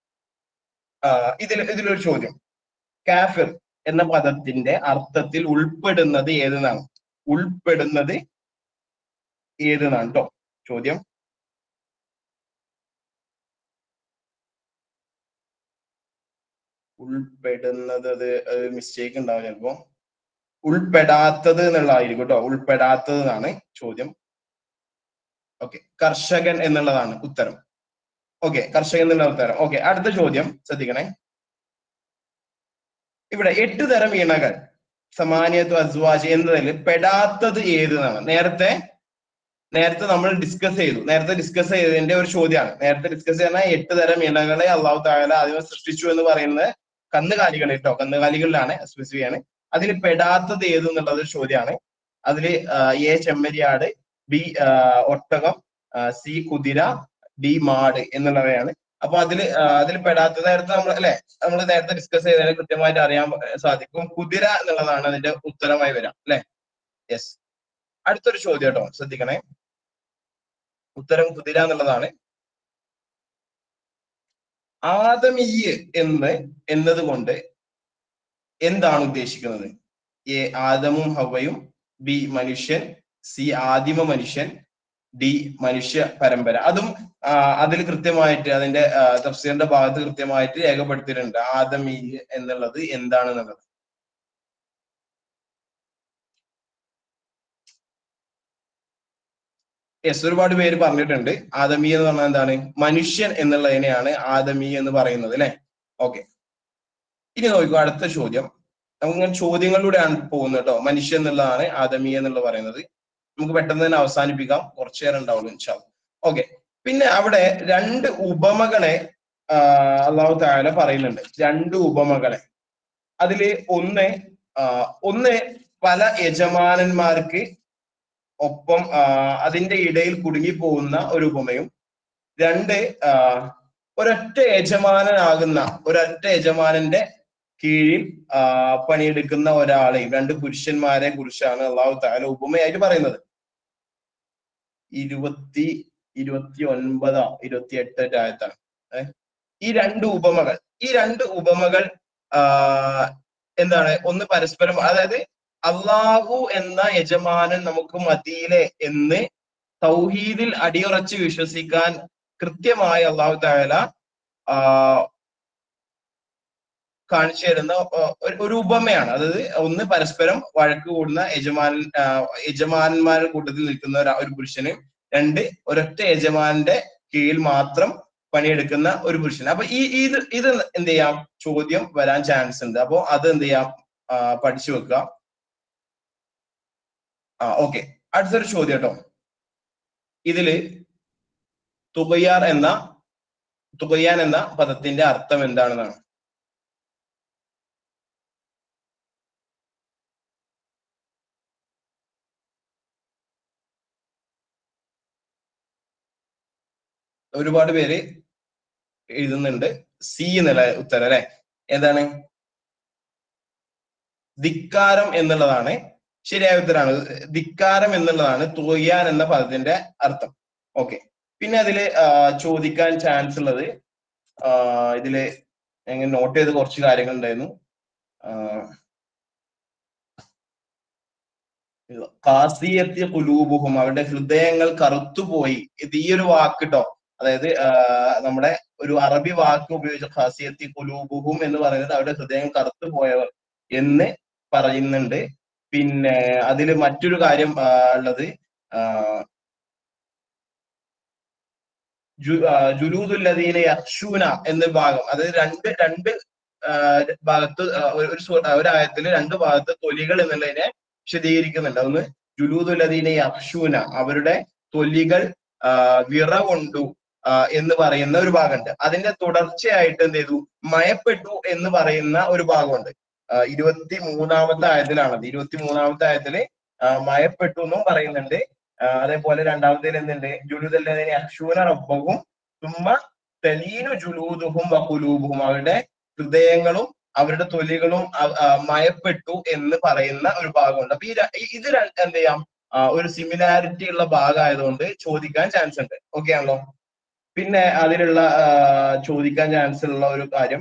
ആ ഇതിൽ ഇതിലൊരു ചോദ്യം കാഫിർ എന്ന പദത്തിന്റെ അർത്ഥത്തിൽ ഉൾപ്പെടുന്നത് ഏതെന്നാണ് ഉൾപ്പെടുന്നത് ഏതെന്നാണ് കേട്ടോ ചോദ്യം ഉൾപ്പെടുന്നത് അത് മിസ്റ്റേക്ക് ഉണ്ടാവും ചിലപ്പോ ഉൾപ്പെടാത്തത് എന്നുള്ളതായിരിക്കും കേട്ടോ ഉൾപ്പെടാത്തത് എന്നാണ് ചോദ്യം ഓക്കെ കർഷകൻ എന്നുള്ളതാണ് ഉത്തരം ഓക്കെ കർഷകൻ എന്നുള്ള ഉത്തരം ഓക്കെ അടുത്ത ചോദ്യം ശ്രദ്ധിക്കണേ ഇവിടെ എട്ട് തരം ഇണകൾ സമാനിയത്വ അസ്വാജ് എന്നതിൽ പെടാത്തത് ഏത് എന്നാണ് നേരത്തെ നേരത്തെ നമ്മൾ ഡിസ്കസ് ചെയ്തു നേരത്തെ ഡിസ്കസ് ചെയ്തതിന്റെ ഒരു ചോദ്യമാണ് നേരത്തെ ഡിസ്കസ് ചെയ്യുന്ന എട്ട് തരം ഇണകളെ അള്ളാഹു താല ആദ്യം സൃഷ്ടിച്ചു എന്ന് പറയുന്നത് കന്നുകാലികൾ കേട്ടോ കന്നുകാലികളിലാണ് സ്പെസിഫൈ ആണ് അതിൽ പെടാത്തത് ഏത് എന്നുള്ളത് ഒരു ചോദ്യമാണ് അതിൽ എ ചെമ്മരിയാട് ബി ഒട്ടകം സി കുതിര ഡി മാട് എന്നുള്ളവയാണ് അപ്പൊ അതിൽ അതിൽ പെടാത്ത നേരത്തെ നമ്മൾ അല്ലെ നമ്മൾ നേരത്തെ ഡിസ്കസ് ചെയ്തതിന് കൃത്യമായിട്ട് അറിയാൻ സാധിക്കും കുതിര എന്നുള്ളതാണ് അതിന്റെ ഉത്തരമായി വരാം അല്ലെ യെസ് അടുത്തൊരു ചോദ്യം കേട്ടോ ശ്രദ്ധിക്കണേ ഉത്തരം കുതിര എന്നുള്ളതാണ് ആദമീയ് എന്ന് എന്നതുകൊണ്ട് എന്താണ് ഉദ്ദേശിക്കുന്നത് എ ആദമും ഹവയും ബി മനുഷ്യൻ സി ആദിമ മനുഷ്യൻ ഡി മനുഷ്യ പരമ്പര അതും അതിൽ കൃത്യമായിട്ട് അതിന്റെ തഫ്സീറിന്റെ ഭാഗത്ത് കൃത്യമായിട്ട് രേഖപ്പെടുത്തിയിട്ടുണ്ട് ആദമീ എന്നുള്ളത് എന്താണെന്നുള്ളത് യെസ് ഒരുപാട് പേര് പറഞ്ഞിട്ടുണ്ട് ആദമി എന്ന് പറഞ്ഞാൽ എന്താണ് മനുഷ്യൻ എന്നുള്ളതിനെയാണ് ആദമി എന്ന് പറയുന്നത് അല്ലെ ഓക്കെ ഇനി നോക്കൂ അടുത്ത ചോദ്യം നമുക്ക് ചോദ്യങ്ങളിലൂടെയാണ് പോകുന്നത് കേട്ടോ മനുഷ്യൻ എന്നുള്ളതാണ് ആദമി എന്നുള്ള പറയുന്നത് നമുക്ക് പെട്ടെന്ന് തന്നെ അവസാനിപ്പിക്കാം കുറച്ചു നേരം ഉണ്ടാവുള്ളൂ ഇൻഷാ ഓക്കെ പിന്നെ അവിടെ രണ്ട് ഉപമകളെ അള്ളാഹു താല പറയുന്നുണ്ട് രണ്ട് ഉപമകളെ അതില് ഒന്ന് ഒന്ന് പല യജമാനന്മാർക്ക് ഒപ്പം അതിന്റെ ഇടയിൽ കുടുങ്ങി പോകുന്ന ഒരു ഉപമയും രണ്ട് ഒരൊറ്റ യജമാനനാകുന്ന ഒരൊറ്റ യജമാനന്റെ കീഴിൽ പണിയെടുക്കുന്ന ഒരാളെയും രണ്ട് പുരുഷന്മാരെ കുറിച്ചാണ് അള്ളാഹു താല ഉപമയായിട്ട് പറയുന്നത് ഇരുപത്തി ഇരുപത്തി ഒൻപതാ ഇരുപത്തി എട്ട് രായത്താണ് ഏഹ് ഈ രണ്ട് ഉപമകൾ ഈ രണ്ട് ഉപമകൾ ആ എന്താണ് ഒന്ന് പരസ്പരം അതായത് അള്ളാഹു എന്ന യജമാനൻ നമുക്ക് മതിയിലെ എന്ന് തൗഹീദിൽ അടിയുറച്ച് വിശ്വസിക്കാൻ കൃത്യമായി അള്ളാഹു താല ആ കാണിച്ചു തരുന്ന ഒരു ഉപമയാണ് അതായത് ഒന്ന് പരസ്പരം വഴക്ക് കൂടുന്ന യജമാനൻ യജമാനന്മാരുടെ കൂട്ടത്തിൽ നിൽക്കുന്ന ഒരു പുരുഷന് രണ്ട് ഒരൊറ്റ യജമാനന്റെ കീഴിൽ മാത്രം പണിയെടുക്കുന്ന ഒരു പുരുഷൻ അപ്പൊ ഈ ഇത് ഇത് എന്ത് ചെയ്യാം ചോദ്യം വരാൻ ചാൻസ് ഉണ്ട് അപ്പോ അത് എന്ത് ചെയ്യാം പഠിച്ചു വെക്കുക ആ ഓക്കെ അടുത്തൊരു ചോദ്യം കേട്ടോ ഇതില് തുകയാർ എന്ന തുകയാൻ എന്ന പദത്തിന്റെ അർത്ഥം എന്താണെന്നാണ് ഒരുപാട് പേര് എഴുതുന്നുണ്ട് സി എന്നുള്ള ഉത്തരം അല്ലെ ഏതാണ് ധിക്കാരം എന്നുള്ളതാണ് ശരിയായ ഉത്തരമാണ് ധിക്കാരം എന്നുള്ളതാണ് തോയ്യാൻ എന്ന പദത്തിന്റെ അർത്ഥം ഓക്കെ പിന്നെ അതില് ചോദിക്കാൻ ചാൻസ് ഉള്ളത് ഇതില് ഞങ്ങൾ നോട്ട് ചെയ്ത് കുറച്ച് കാര്യങ്ങൾ ഉണ്ടായിരുന്നു കാസിയത്തിയ കുലൂബുഹും അവരുടെ ഹൃദയങ്ങൾ കറുത്തുപോയി ഇത് ഈ ഒരു വാക്ക് കേട്ടോ അതായത് നമ്മുടെ ഒരു അറബി വാക്ക് ഉപയോഗിച്ച ഖാസിയത്തി കുലൂബുഹും എന്ന് പറയുന്നത് അവരുടെ ഹൃദയം കറുത്തു പോയവർ എന്ന് പറയുന്നുണ്ട് പിന്നെ അതിൽ മറ്റൊരു കാര്യം ഉള്ളത് ജുലൂദുല്ലദീന യക്ഷൂന എന്ന ഭാഗം അതായത് രണ്ട് രണ്ട് ഭാഗത്ത് ഒരു ഒരു ആയത്തിൽ രണ്ട് ഭാഗത്ത് തൊലികൾ എന്നുള്ളതിനെ വിശദീകരിക്കുന്നുണ്ട് ഒന്ന് ജുലൂദുല്ലദീന യക്ഷൂന അവരുടെ തൊലികൾ വിറ കൊണ്ടു എന്ന് പറയുന്ന ഒരു ഭാഗമുണ്ട് അതിന്റെ തുടർച്ചയായിട്ട് എന്ത് ചെയ്തു മയപ്പെട്ടു എന്ന് പറയുന്ന ഒരു ഭാഗമുണ്ട് ഇരുപത്തി മൂന്നാമത്തെ ആയത്തിലാണത് ഇരുപത്തി മൂന്നാമത്തെ ആയത്തില് മയപ്പെട്ടു എന്നും പറയുന്നുണ്ട് അതേപോലെ രണ്ടാമത്തേൽ എന്തുണ്ട് ജുലൂദല്ലതിനെ അക്ഷൂന റബ്ബവും തുമ്മ തെലീനു ജുലൂദുഹും വകുലൂബുഹും അവരുടെ ഹൃദയങ്ങളും അവരുടെ തൊലികളും മയപ്പെട്ടു എന്ന് പറയുന്ന ഒരു ഭാഗമുണ്ട് അപ്പൊ ഈ ഇത് എന്ത് ചെയ്യാം ഒരു സിമിലാരിറ്റി ഉള്ള ഭാഗമായതുകൊണ്ട് ചോദിക്കാൻ ചാൻസ് ഉണ്ട് ഓക്കെ ആണല്ലോ പിന്നെ അതിലുള്ള ചോദിക്കാൻ ചാൻസ് ഉള്ള ഒരു കാര്യം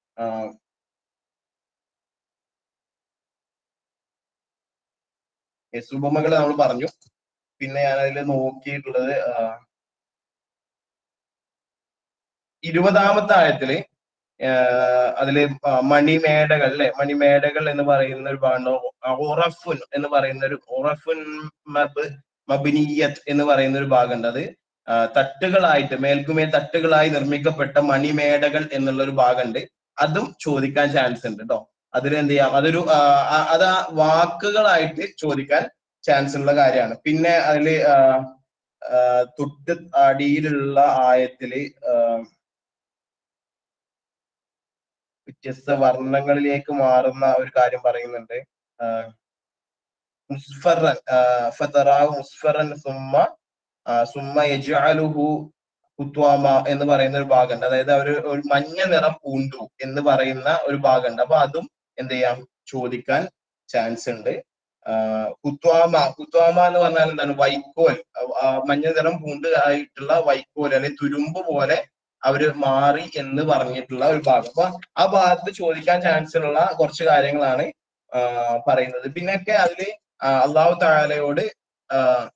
സുബമകൾ നമ്മൾ പറഞ്ഞു പിന്നെ ഞാൻ അതിൽ നോക്കിയിട്ടുള്ളത് ഇരുപതാമത്തെ ആയത്തില് ആഹ് അതില് ആ, മണിമേടകൾ അല്ലെ മണിമേടകൾ എന്ന് പറയുന്ന ഒരു ഭാഗം ഉറഫുൻ എന്ന് പറയുന്ന ഒരു ഉറഫുൻ മബ് മബിനിയത്ത് എന്ന് പറയുന്ന ഒരു ഭാഗമുണ്ട് അത് ആ, തട്ടുകളായിട്ട് മേൽക്കുമേൽ തട്ടുകളായി നിർമ്മിക്കപ്പെട്ട മണിമേടകൾ എന്നുള്ള ഒരു ഭാഗമുണ്ട് അതും ചോദിക്കാൻ ചാൻസ് ഉണ്ട് കേട്ടോ അതിൽ എന്ത് ചെയ്യാം അതൊരു ആ, ആ- അത് ആ വാക്കുകളായിട്ട് ചോദിക്കാൻ ചാൻസ് ഉള്ള കാര്യമാണ് പിന്നെ അതില് ആ, ആ, തൊട്ട് അടിയിലുള്ള ആയത്തില് ആ, വ്യത്യസ്ത വർണ്ണങ്ങളിലേക്ക് മാറുന്ന ഒരു കാര്യം പറയുന്നുണ്ട് ആ, മുസ്ഫറൻ ആ, ഫതറാഹു മുസ്ഫറൻ സുമ്മ ആ, സുമ്മ യജ്അലുഹു കുത്വാമ എന്ന് പറയുന്ന ഒരു ഭാഗമുണ്ട് അതായത് അവർ ഒരു മഞ്ഞ നിറം പൂണ്ടു എന്ന് പറയുന്ന ഒരു ഭാഗമുണ്ട് അപ്പൊ അതും എന്ത് ചെയ്യാം ചോദിക്കാൻ ചാൻസ് ഉണ്ട് ആഹ് കുത്വാമ കുത്വാമ എന്ന് പറഞ്ഞാൽ എന്താണ് വൈക്കോൽ ആ മഞ്ഞ നിറം പൂണ്ട് ആയിട്ടുള്ള വൈക്കോൽ അല്ലെങ്കിൽ തുരുമ്പ് പോലെ അവര് മാറി എന്ന് പറഞ്ഞിട്ടുള്ള ഒരു ഭാഗം അപ്പൊ ആ ഭാഗത്ത് ചോദിക്കാൻ ചാൻസ് ഉള്ള കുറച്ച് കാര്യങ്ങളാണ് ആഹ് പറയുന്നത് പിന്നൊക്കെ അതില് ആഹ് അള്ളാഹു താലയോട് ആഹ്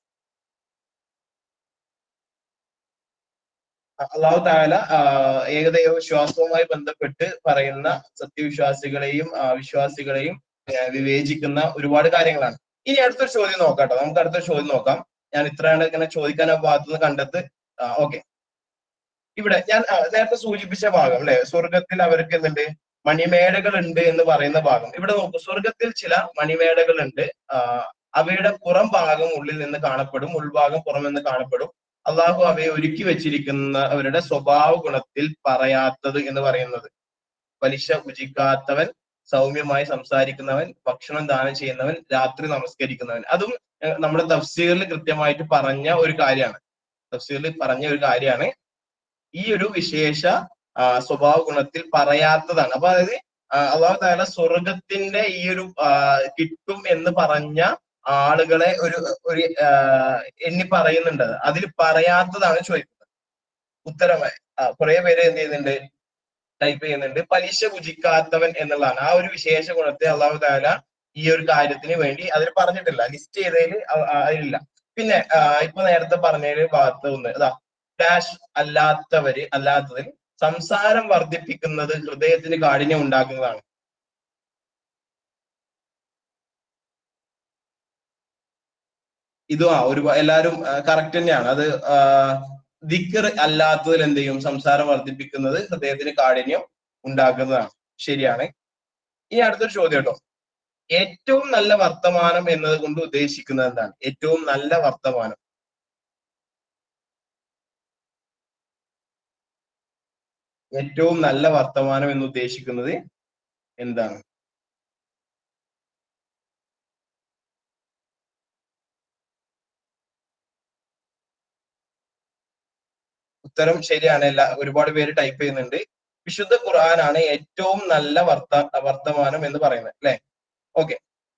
അള്ളാഹു താല ആഹ് ഏകദൈവ വിശ്വാസവുമായി ബന്ധപ്പെട്ട് പറയുന്ന സത്യവിശ്വാസികളെയും ആഹ് വിശ്വാസികളെയും ആഹ് വിവേചിക്കുന്ന ഒരുപാട് കാര്യങ്ങളാണ് ഇനി അടുത്തൊരു ചോദ്യം നോക്കാം കേട്ടോ നമുക്ക് അടുത്തൊരു ചോദ്യം നോക്കാം ഞാൻ ഇത്രയാണ് ഇങ്ങനെ ചോദിക്കാൻ ആ ഭാഗത്തുനിന്ന് കണ്ടെത്ത് ഓക്കെ ഇവിടെ ഞാൻ ആ, നേരത്തെ സൂചിപ്പിച്ച ഭാഗം അല്ലെ സ്വർഗത്തിൽ അവർക്ക് എന്തുണ്ട് മണിമേടകൾ ഉണ്ട് എന്ന് പറയുന്ന ഭാഗം ഇവിടെ നോക്കൂ സ്വർഗത്തിൽ ചില മണിമേടകൾ ഉണ്ട് ആഹ് അവയുടെ പുറം ഭാഗം ഉള്ളിൽ നിന്ന് കാണപ്പെടും ഉൾഭാഗം പുറമെന്ന് കാണപ്പെടും അള്ളാഹു അവയെ ഒരുക്കി വെച്ചിരിക്കുന്നവരുടെ സ്വഭാവ ഗുണത്തിൽ പറയാത്തത് എന്ന് പറയുന്നത് പലിശ ഭുജിക്കാത്തവൻ സൗമ്യമായി സംസാരിക്കുന്നവൻ ഭക്ഷണം ദാനം ചെയ്യുന്നവൻ രാത്രി നമസ്കരിക്കുന്നവൻ അതും ഏഹ്, നമ്മുടെ തഫ്സീറിൽ കൃത്യമായിട്ട് പറഞ്ഞ ഒരു കാര്യമാണ് തഫ്സീറിൽ പറഞ്ഞ ഒരു കാര്യമാണ് ഈ ഒരു വിശേഷ ആ, സ്വഭാവ ഗുണത്തിൽ പറയാത്തതാണ് അപ്പൊ അതായത് ആ, അള്ളാഹു താല സ്വർഗത്തിന്റെ ഈ ഒരു ആ, കിട്ടും എന്ന് പറഞ്ഞ ആളുകളെ ഒരു ഒരു ആ, എണ്ണി പറയുന്നുണ്ട് അതിൽ പറയാത്തതാണ് ചോദിക്കുന്നത് ഉത്തരമായി കുറെ പേര് എന്ത് ചെയ്യുന്നുണ്ട് ടൈപ്പ് ചെയ്യുന്നുണ്ട് പലിശ ഭുജിക്കാത്തവൻ എന്നുള്ളതാണ് ആ ഒരു വിശേഷ ഗുണത്തെ അള്ളാഹു താല ഈ ഒരു കാര്യത്തിന് വേണ്ടി അതിൽ പറഞ്ഞിട്ടില്ല ലിസ്റ്റ് ചെയ്തതിൽ അതിലില്ല പിന്നെ ആ, ഇപ്പൊ നേരത്തെ പറഞ്ഞതിൽ ഭാഗത്ത് ഒന്ന് ഇതാ ഡാഷ് അല്ലാത്തവര് അല്ലാത്തതിൽ സംസാരം വർദ്ധിപ്പിക്കുന്നത് ഹൃദയത്തിന് കാഠിന്യം ഉണ്ടാക്കുന്നതാണ് ഇതും ആ ഒരു എല്ലാരും കറക്റ്റ് തന്നെയാണ് അത് ദിക്കർ അല്ലാത്തതിൽ എന്ത് ചെയ്യും സംസാരം വർദ്ധിപ്പിക്കുന്നത് ഹൃദയത്തിന് കാഠിന്യം ഉണ്ടാക്കുന്നതാണ് ശരിയാണ് ഇനി അടുത്തൊരു ചോദ്യം കേട്ടോ ഏറ്റവും നല്ല വർത്തമാനം എന്നത് കൊണ്ട് ഉദ്ദേശിക്കുന്നത് എന്താണ് ഏറ്റവും നല്ല വർത്തമാനം ഏറ്റവും നല്ല വർത്തമാനം എന്ന് ഉദ്ദേശിക്കുന്നത് എന്താണ് ഉത്തരം ശരിയാണ് എല്ലാ ഒരുപാട് പേര് ടൈപ്പ് ചെയ്യുന്നുണ്ട് വിശുദ്ധ ഖുർആനാണ് ഏറ്റവും നല്ല വർത്ത വർത്തമാനം എന്ന് പറയുന്നത് അല്ലെ ഓക്കെ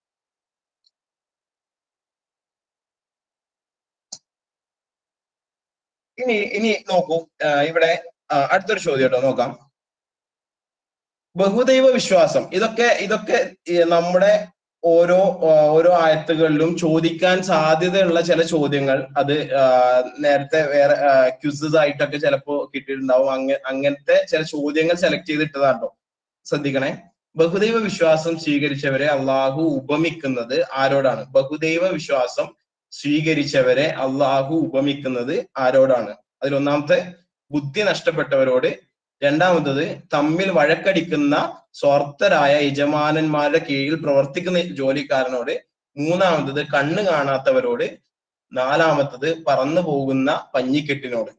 ഇനി ഇനി നോക്കൂ ആ, ഇവിടെ ആ, അടുത്തൊരു ചോദ്യം കേട്ടോ നോക്കാം ബഹുദൈവ വിശ്വാസം ഇതൊക്കെ ഇതൊക്കെ ഈ നമ്മുടെ ഓരോ ആ, ഓരോ ആയത്തുകളിലും ചോദിക്കാൻ സാധ്യതയുള്ള ചില ചോദ്യങ്ങൾ അത് ആ, നേരത്തെ വേറെ ക്യൂസസ് ആയിട്ടൊക്കെ ചിലപ്പോ കിട്ടിയിട്ടുണ്ടാവും അങ്ങ അങ്ങനത്തെ ചില ചോദ്യങ്ങൾ സെലക്ട് ചെയ്തിട്ടതാട്ടോ ശ്രദ്ധിക്കണേ ബഹുദൈവ വിശ്വാസം സ്വീകരിച്ചവരെ അള്ളാഹു ഉപമിക്കുന്നത് ആരോടാണ് ബഹുദൈവ വിശ്വാസം സ്വീകരിച്ചവരെ അള്ളാഹു ഉപമിക്കുന്നത് ആരോടാണ് അതിൽ ഒന്നാമത്തെ ബുദ്ധി നഷ്ടപ്പെട്ടവരോട് രണ്ടാമത്തത് തമ്മിൽ വഴക്കടിക്കുന്ന സ്വാർത്ഥരായ യജമാനന്മാരുടെ കീഴിൽ പ്രവർത്തിക്കുന്ന ജോലിക്കാരനോട് മൂന്നാമത്തത് കണ്ണ് കാണാത്തവരോട് നാലാമത്തത് പറന്നു പോകുന്ന പഞ്ഞിക്കെട്ടിനോട്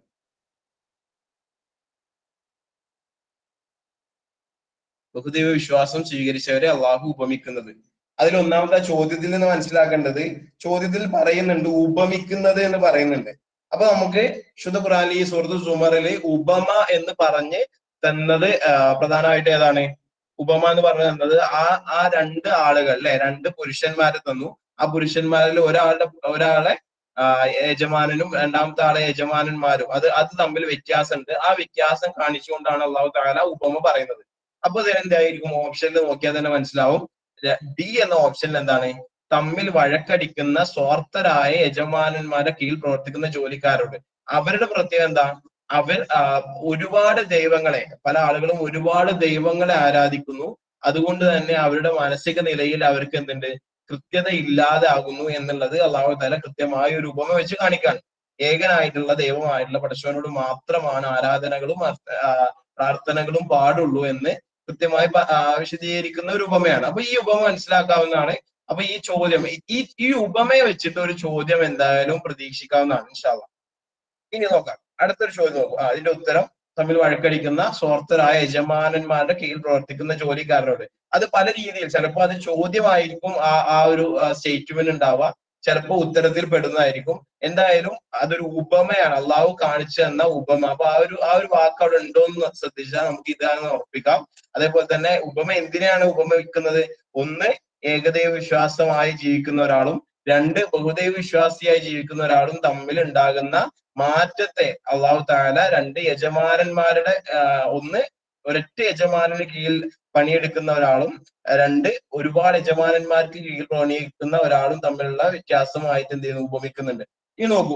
ബഹുദൈവ വിശ്വാസം സ്വീകരിച്ചവരെ അള്ളാഹു ഉപമിക്കുന്നത് അതിൽ ഒന്നാമത്തെ ചോദ്യത്തിൽ നിന്ന് മനസ്സിലാക്കേണ്ടത് ചോദ്യത്തിൽ പറയുന്നുണ്ട് ഉപമിക്കുന്നത് എന്ന് പറയുന്നുണ്ട് അപ്പൊ നമുക്ക് ശുദ്ധ ഖുറാനിൽ ഈ സുഹൃത്ത് സുമറില് ഉപമ എന്ന് പറഞ്ഞ് തന്നത് ആ, പ്രധാനമായിട്ട് ഏതാണ് ഉപമ എന്ന് പറഞ്ഞു തന്നത് ആ ആ രണ്ട് ആളുകൾ അല്ലെ രണ്ട് പുരുഷന്മാരെ തന്നു ആ പുരുഷന്മാരിൽ ഒരാളുടെ ഒരാളെ ആ, യജമാനനും രണ്ടാമത്തെ ആളെ യജമാനന്മാരും അത് അത് തമ്മിൽ വ്യത്യാസമുണ്ട് ആ വ്യത്യാസം കാണിച്ചുകൊണ്ടാണ് അള്ളാഹു താല ഉപമ പറയുന്നത് അപ്പൊ ഇത് എന്തായിരിക്കും ഓപ്ഷനിൽ നോക്കിയാൽ തന്നെ മനസ്സിലാവും ഡി എന്ന ഓപ്ഷനിൽ എന്താണ് തമ്മിൽ വഴക്കടിക്കുന്ന സ്വാർത്ഥരായ യജമാനന്മാരെ കീഴിൽ പ്രവർത്തിക്കുന്ന ജോലിക്കാരോട് അവരുടെ പ്രത്യേകത എന്താ അവർ ആ, ഒരുപാട് ദൈവങ്ങളെ പല ആളുകളും ഒരുപാട് ദൈവങ്ങളെ ആരാധിക്കുന്നു അതുകൊണ്ട് തന്നെ അവരുടെ മാനസിക നിലയിൽ അവർക്ക് എന്തുണ്ട് കൃത്യത ഇല്ലാതെ ആകുന്നു എന്നുള്ളത് അള്ളാഹു താല കൃത്യമായ ഒരു ഉപമ വെച്ച് കാണിക്കാണ് ഏകനായിട്ടുള്ള ദൈവമായിട്ടുള്ള പടശവനോട് മാത്രമാണ് ആരാധനകളും അർത്ഥ- ആ, പ്രാർത്ഥനകളും പാടുള്ളൂ എന്ന് കൃത്യമായി പ- ആ, വിശദീകരിക്കുന്ന ഒരു ഉപമയാണ് അപ്പൊ ഈ ഉപമ മനസ്സിലാക്കാവുന്നതാണ് അപ്പൊ ഈ ചോദ്യം ഈ ഈ ഉപമയെ വെച്ചിട്ട് ഒരു ചോദ്യം എന്തായാലും പ്രതീക്ഷിക്കാവുന്നതാണ് ഇൻഷാല്ല ഇനി നോക്കാം അടുത്തൊരു ചോദ്യം നോക്കൂ ആ, അതിന്റെ ഉത്തരം തമ്മിൽ വഴക്കടിക്കുന്ന സ്വാർത്ഥരായ യജമാനന്മാരുടെ കീഴിൽ പ്രവർത്തിക്കുന്ന ജോലിക്കാരനോട് അത് പല രീതിയിൽ ചിലപ്പോൾ അത് ചോദ്യമായിരിക്കും ആ ആ ഒരു സ്റ്റേറ്റ്മെന്റ് ഉണ്ടാവുക ചിലപ്പോൾ ഉത്തരത്തിൽ പെടുന്നതായിരിക്കും എന്തായാലും അതൊരു ഉപമയാണ് അള്ളാഹു കാണിച്ചു തന്ന ഉപമ അപ്പൊ ആ ഒരു ആ ഒരു വാക്ക് അവിടെ ഉണ്ടോ എന്ന് ശ്രദ്ധിച്ചാൽ നമുക്ക് ഇതാണെന്ന് ഉറപ്പിക്കാം അതേപോലെ തന്നെ ഉപമ എന്തിനാണ് ഉപമിക്കുന്നത് ഒന്ന് ഏകദൈവ വിശ്വാസമായി ജീവിക്കുന്ന ഒരാളും രണ്ട് ബഹുദൈവ വിശ്വാസിയായി ജീവിക്കുന്ന ഒരാളും തമ്മിൽ ഉണ്ടാകുന്ന മാറ്റത്തെ അള്ളാഹു താല രണ്ട് യജമാനന്മാരുടെ ആ, ഒന്ന് ഒരൊറ്റ യജമാനന് കീഴിൽ പണിയെടുക്കുന്ന ഒരാളും രണ്ട് ഒരുപാട് യജമാനന്മാർക്ക് കീഴിൽ പണിയെടുക്കുന്ന ഒരാളും തമ്മിലുള്ള വ്യത്യാസമായിട്ട് എന്ത് ചെയ്യുന്നു ഉപമിക്കുന്നുണ്ട് ഇനി നോക്കൂ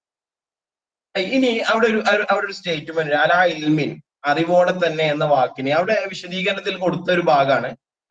ഇനി അവിടെ ഒരു ഒരു- അവിടെ ഒരു സ്റ്റേറ്റ്മെന്റ് അലാ ഇൽമിൻ അറിവോടെ തന്നെ എന്ന വാക്കിനെ അവിടെ വിശദീകരണത്തിൽ കൊടുത്ത ഒരു ഭാഗമാണ്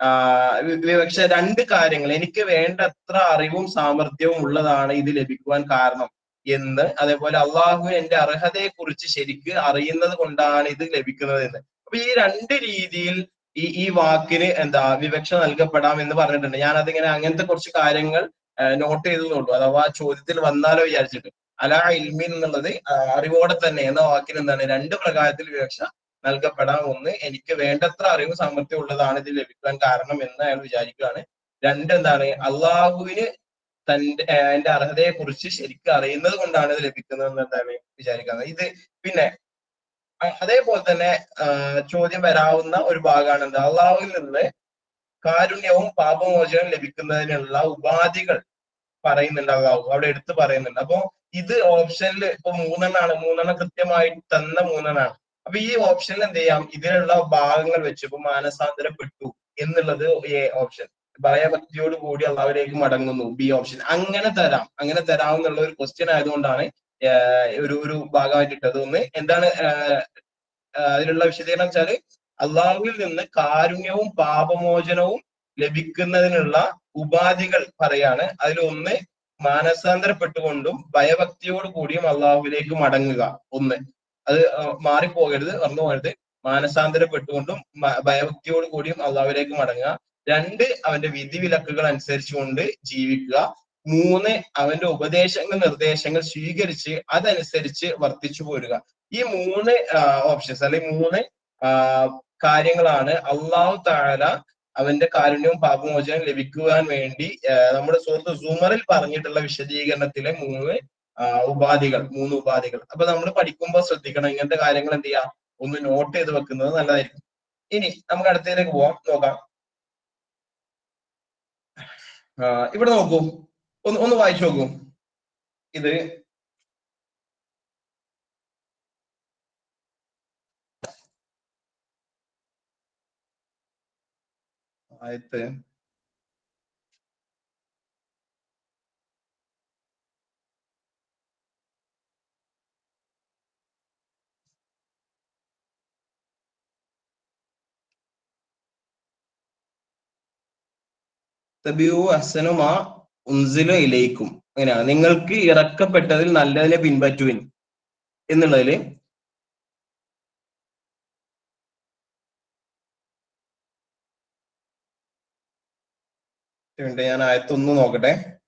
പക്ഷെ രണ്ട് കാര്യങ്ങൾ എനിക്ക് വേണ്ടത്ര അറിവും സാമർഥ്യവും ഉള്ളതാണ് ഇത് ലഭിക്കുവാൻ കാരണം എന്ന് അതേപോലെ അള്ളാഹുവിന് എന്റെ അർഹതയെ കുറിച്ച് ശരിക്ക് അറിയുന്നത് കൊണ്ടാണ് ഇത് ലഭിക്കുന്നത് എന്ന് അപ്പൊ ഈ രണ്ട് രീതിയിൽ ഈ ഈ വാക്കിന് എന്താ വിവക്ഷ നൽകപ്പെടാം എന്ന് പറഞ്ഞിട്ടുണ്ട് ഞാൻ അതിങ്ങനെ അങ്ങനത്തെ കുറച്ച് കാര്യങ്ങൾ നോട്ട് ചെയ്തെന്നുള്ളൂ അഥവാ ചോദ്യത്തിൽ വന്നാലോ വിചാരിച്ചിട്ട് അലാ ഇൽമിൻ എന്നുള്ളത് ആ, അറിവോടെ തന്നെ എന്ന വാക്കിന് എന്താണ് രണ്ട് പ്രകാരത്തിൽ വിവക്ഷ നൽകപ്പെടാം ഒന്ന് എനിക്ക് വേണ്ടത്ര അറിവ് സാമർത്ഥ്യം ഉള്ളതാണ് ഇത് ലഭിക്കാൻ കാരണം എന്ന് അയാൾ വിചാരിക്കുകയാണ് രണ്ട് എന്താണ് അള്ളാഹുവിന് തന്റെ ആ, എന്റെ അർഹതയെ കുറിച്ച് ശരിക്കും അറിയുന്നത് കൊണ്ടാണ് ഇത് ലഭിക്കുന്നത് എന്ന് എന്താണ് വിചാരിക്കുന്നത് ഇത് പിന്നെ അ- അതേപോലെ തന്നെ ആ, ചോദ്യം വരാവുന്ന ഒരു ഭാഗമാണ് എന്താ അള്ളാഹുവിൽ നിന്ന് കാരുണ്യവും പാപമോചനവും ലഭിക്കുന്നതിനുള്ള ഉപാധികൾ പറയുന്നുണ്ട് അള്ളാഹു അവിടെ എടുത്തു പറയുന്നുണ്ട് അപ്പൊ ഇത് ഓപ്ഷനിൽ ഇപ്പൊ മൂന്നെണ്ണാണ് മൂന്നെണ്ണം കൃത്യമായി തന്ന മൂന്നെണ്ണാണ് അപ്പൊ ഈ ഓപ്ഷനിൽ എന്ത് ചെയ്യാം ഇതിലുള്ള ഭാഗങ്ങൾ വെച്ച് ഇപ്പൊ മാനസാന്തരപ്പെട്ടു എന്നുള്ളത് എ ഓപ്ഷൻ ഭയഭക്തിയോട് കൂടി അള്ളാഹുലേക്ക് മടങ്ങുന്നു ബി ഓപ്ഷൻ അങ്ങനെ തരാം അങ്ങനെ തരാമെന്നുള്ള ഒരു ക്വസ്റ്റ്യൻ ആയതുകൊണ്ടാണ് ഏർ ഒരു ഒരു ഭാഗമായിട്ട് ഇട്ടത് ഒന്ന് എന്താണ് ഏർ ഏർ അതിലുള്ള വിശദീകരണം വെച്ചാല് അള്ളാഹുവിൽ നിന്ന് കാരുണ്യവും പാപമോചനവും ലഭിക്കുന്നതിനുള്ള ഉപാധികൾ പറയാണ് അതിലൊന്ന് മാനസാന്തരപ്പെട്ടുകൊണ്ടും ഭയഭക്തിയോട് കൂടിയും അള്ളാഹുവിലേക്ക് മടങ്ങുക ഒന്ന് അത് ആ, മാറിപ്പോകരുത് മറന്നു പോകരുത് മാനസാന്തരപ്പെട്ടുകൊണ്ടും മ- ഭയഭക്തിയോട് കൂടിയും അള്ളാഹുവിലേക്ക് മടങ്ങുക രണ്ട് അവന്റെ വിധിവിലക്കുകൾ അനുസരിച്ചുകൊണ്ട് ജീവിക്കുക മൂന്ന് അവന്റെ ഉപദേശങ്ങൾ നിർദ്ദേശങ്ങൾ സ്വീകരിച്ച് അതനുസരിച്ച് വർത്തിച്ചു പോരുക ഈ മൂന്ന് ഓപ്ഷൻസ് അല്ലെങ്കിൽ മൂന്ന് ആ, കാര്യങ്ങളാണ് അള്ളാഹു താല അവന്റെ കാരുണ്യവും പാപമോചനവും ലഭിക്കുവാൻ വേണ്ടി ആ, നമ്മുടെ സുഹൃത്ത് സൂമറിൽ പറഞ്ഞിട്ടുള്ള വിശദീകരണത്തിലെ മൂന്ന് ആ, ഉപാധികൾ മൂന്ന് ഉപാധികൾ അപ്പൊ നമ്മൾ പഠിക്കുമ്പോൾ ശ്രദ്ധിക്കണം ഇങ്ങനത്തെ കാര്യങ്ങൾ എന്ത് ചെയ്യാം ഒന്ന് നോട്ട് ചെയ്ത് വെക്കുന്നത് നല്ലതായിരിക്കും ഇനി നമുക്ക് അടുത്തതിലേക്ക് പോവാം നോക്കാം ആ, ഇവിടെ നോക്കൂ ഒന്ന് ഒന്ന് വായിച്ചു നോക്കൂ ഇത് ആയത്ത് തബിയു അഹ്സനുമാ ഉൻസിലു ഇലയിക്കും അങ്ങനെയാണ് നിങ്ങൾക്ക് ഇറക്കപ്പെട്ടതിൽ നല്ലതിനെ പിൻപറ്റുവിൻ എന്നുള്ളതില് ഉണ്ട്. ഞാൻ ആയത്തൊന്ന് നോക്കട്ടെ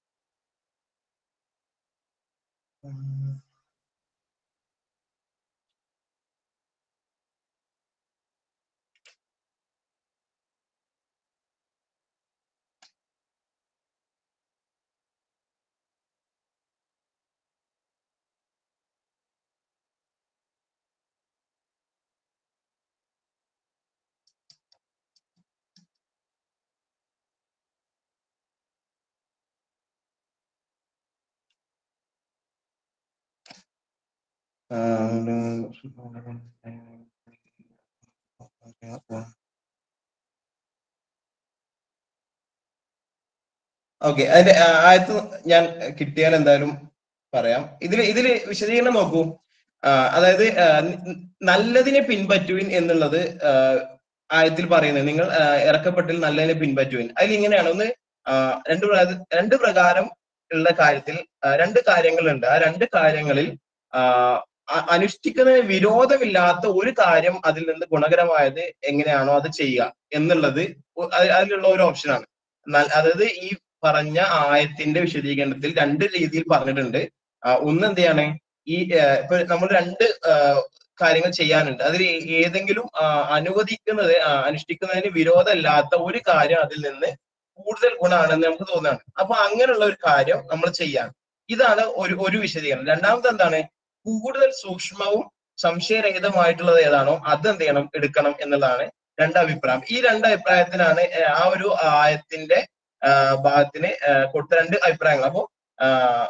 ഓക്കെ അതിന്റെ ആ- ആയത്ത് ഞാൻ കിട്ടിയാൽ എന്തായാലും പറയാം ഇതില് ഇതില് വിശദീകരണം നോക്കൂ ആ, അതായത് ആ, ന- നല്ലതിനെ പിൻപറ്റുവിൻ എന്നുള്ളത് ആ, ആയത്തിൽ പറയുന്നത് നിങ്ങൾ ആ, ഇറക്കപ്പെട്ടിൽ നല്ലതിനെ പിൻപറ്റുവിൻ അതിൽ ഇങ്ങനെയാണ് ഒന്ന് ആ, രണ്ട് പ്ര- രണ്ട് പ്രകാരം ഉള്ള കാര്യത്തിൽ ആ, രണ്ട് കാര്യങ്ങളുണ്ട് ആ രണ്ട് കാര്യങ്ങളിൽ ആ, അ- അനുഷ്ഠിക്കുന്നതിന് വിരോധമില്ലാത്ത ഒരു കാര്യം അതിൽ നിന്ന് ഗുണകരമായത് എങ്ങനെയാണോ അത് ചെയ്യുക എന്നുള്ളത് ഒ- അത് അതിലുള്ള ഒരു ഓപ്ഷനാണ് എന്നാൽ അതായത് ഈ പറഞ്ഞ ആയത്തിന്റെ വിശദീകരണത്തിൽ രണ്ട് രീതിയിൽ പറഞ്ഞിട്ടുണ്ട് ആ, ഒന്ന് എന്ത് ചെയ്യാണ് ഈ ആ, ഇപ്പൊ നമ്മൾ രണ്ട് ആ, കാര്യങ്ങൾ ചെയ്യാനുണ്ട് അതിൽ ഏ- ഏതെങ്കിലും ആ, അനുവദിക്കുന്നത് ആ, അനുഷ്ഠിക്കുന്നതിന് വിരോധമില്ലാത്ത ഒരു കാര്യം അതിൽ നിന്ന് കൂടുതൽ ഗുണമാണെന്ന് നമുക്ക് തോന്നുകയാണ് അപ്പൊ അങ്ങനെയുള്ള ഒരു കാര്യം നമ്മൾ ചെയ്യാൻ ഇതാണ് ഒരു ഒരു വിശദീകരണം രണ്ടാമത് എന്താണ് കൂടുതൽ സൂക്ഷ്മവും സംശയരഹിതമായിട്ടുള്ളത് ഏതാണോ അത് എന്ത് ചെയ്യണം എടുക്കണം എന്നുള്ളതാണ് രണ്ട് അഭിപ്രായം ഈ രണ്ട് അഭിപ്രായത്തിനാണ് ഏ, ആ ഒരു ആയത്തിന്റെ ആ, ഭാഗത്തിന് ആ, കൊടുത്ത രണ്ട് അഭിപ്രായങ്ങൾ അപ്പോ ആ,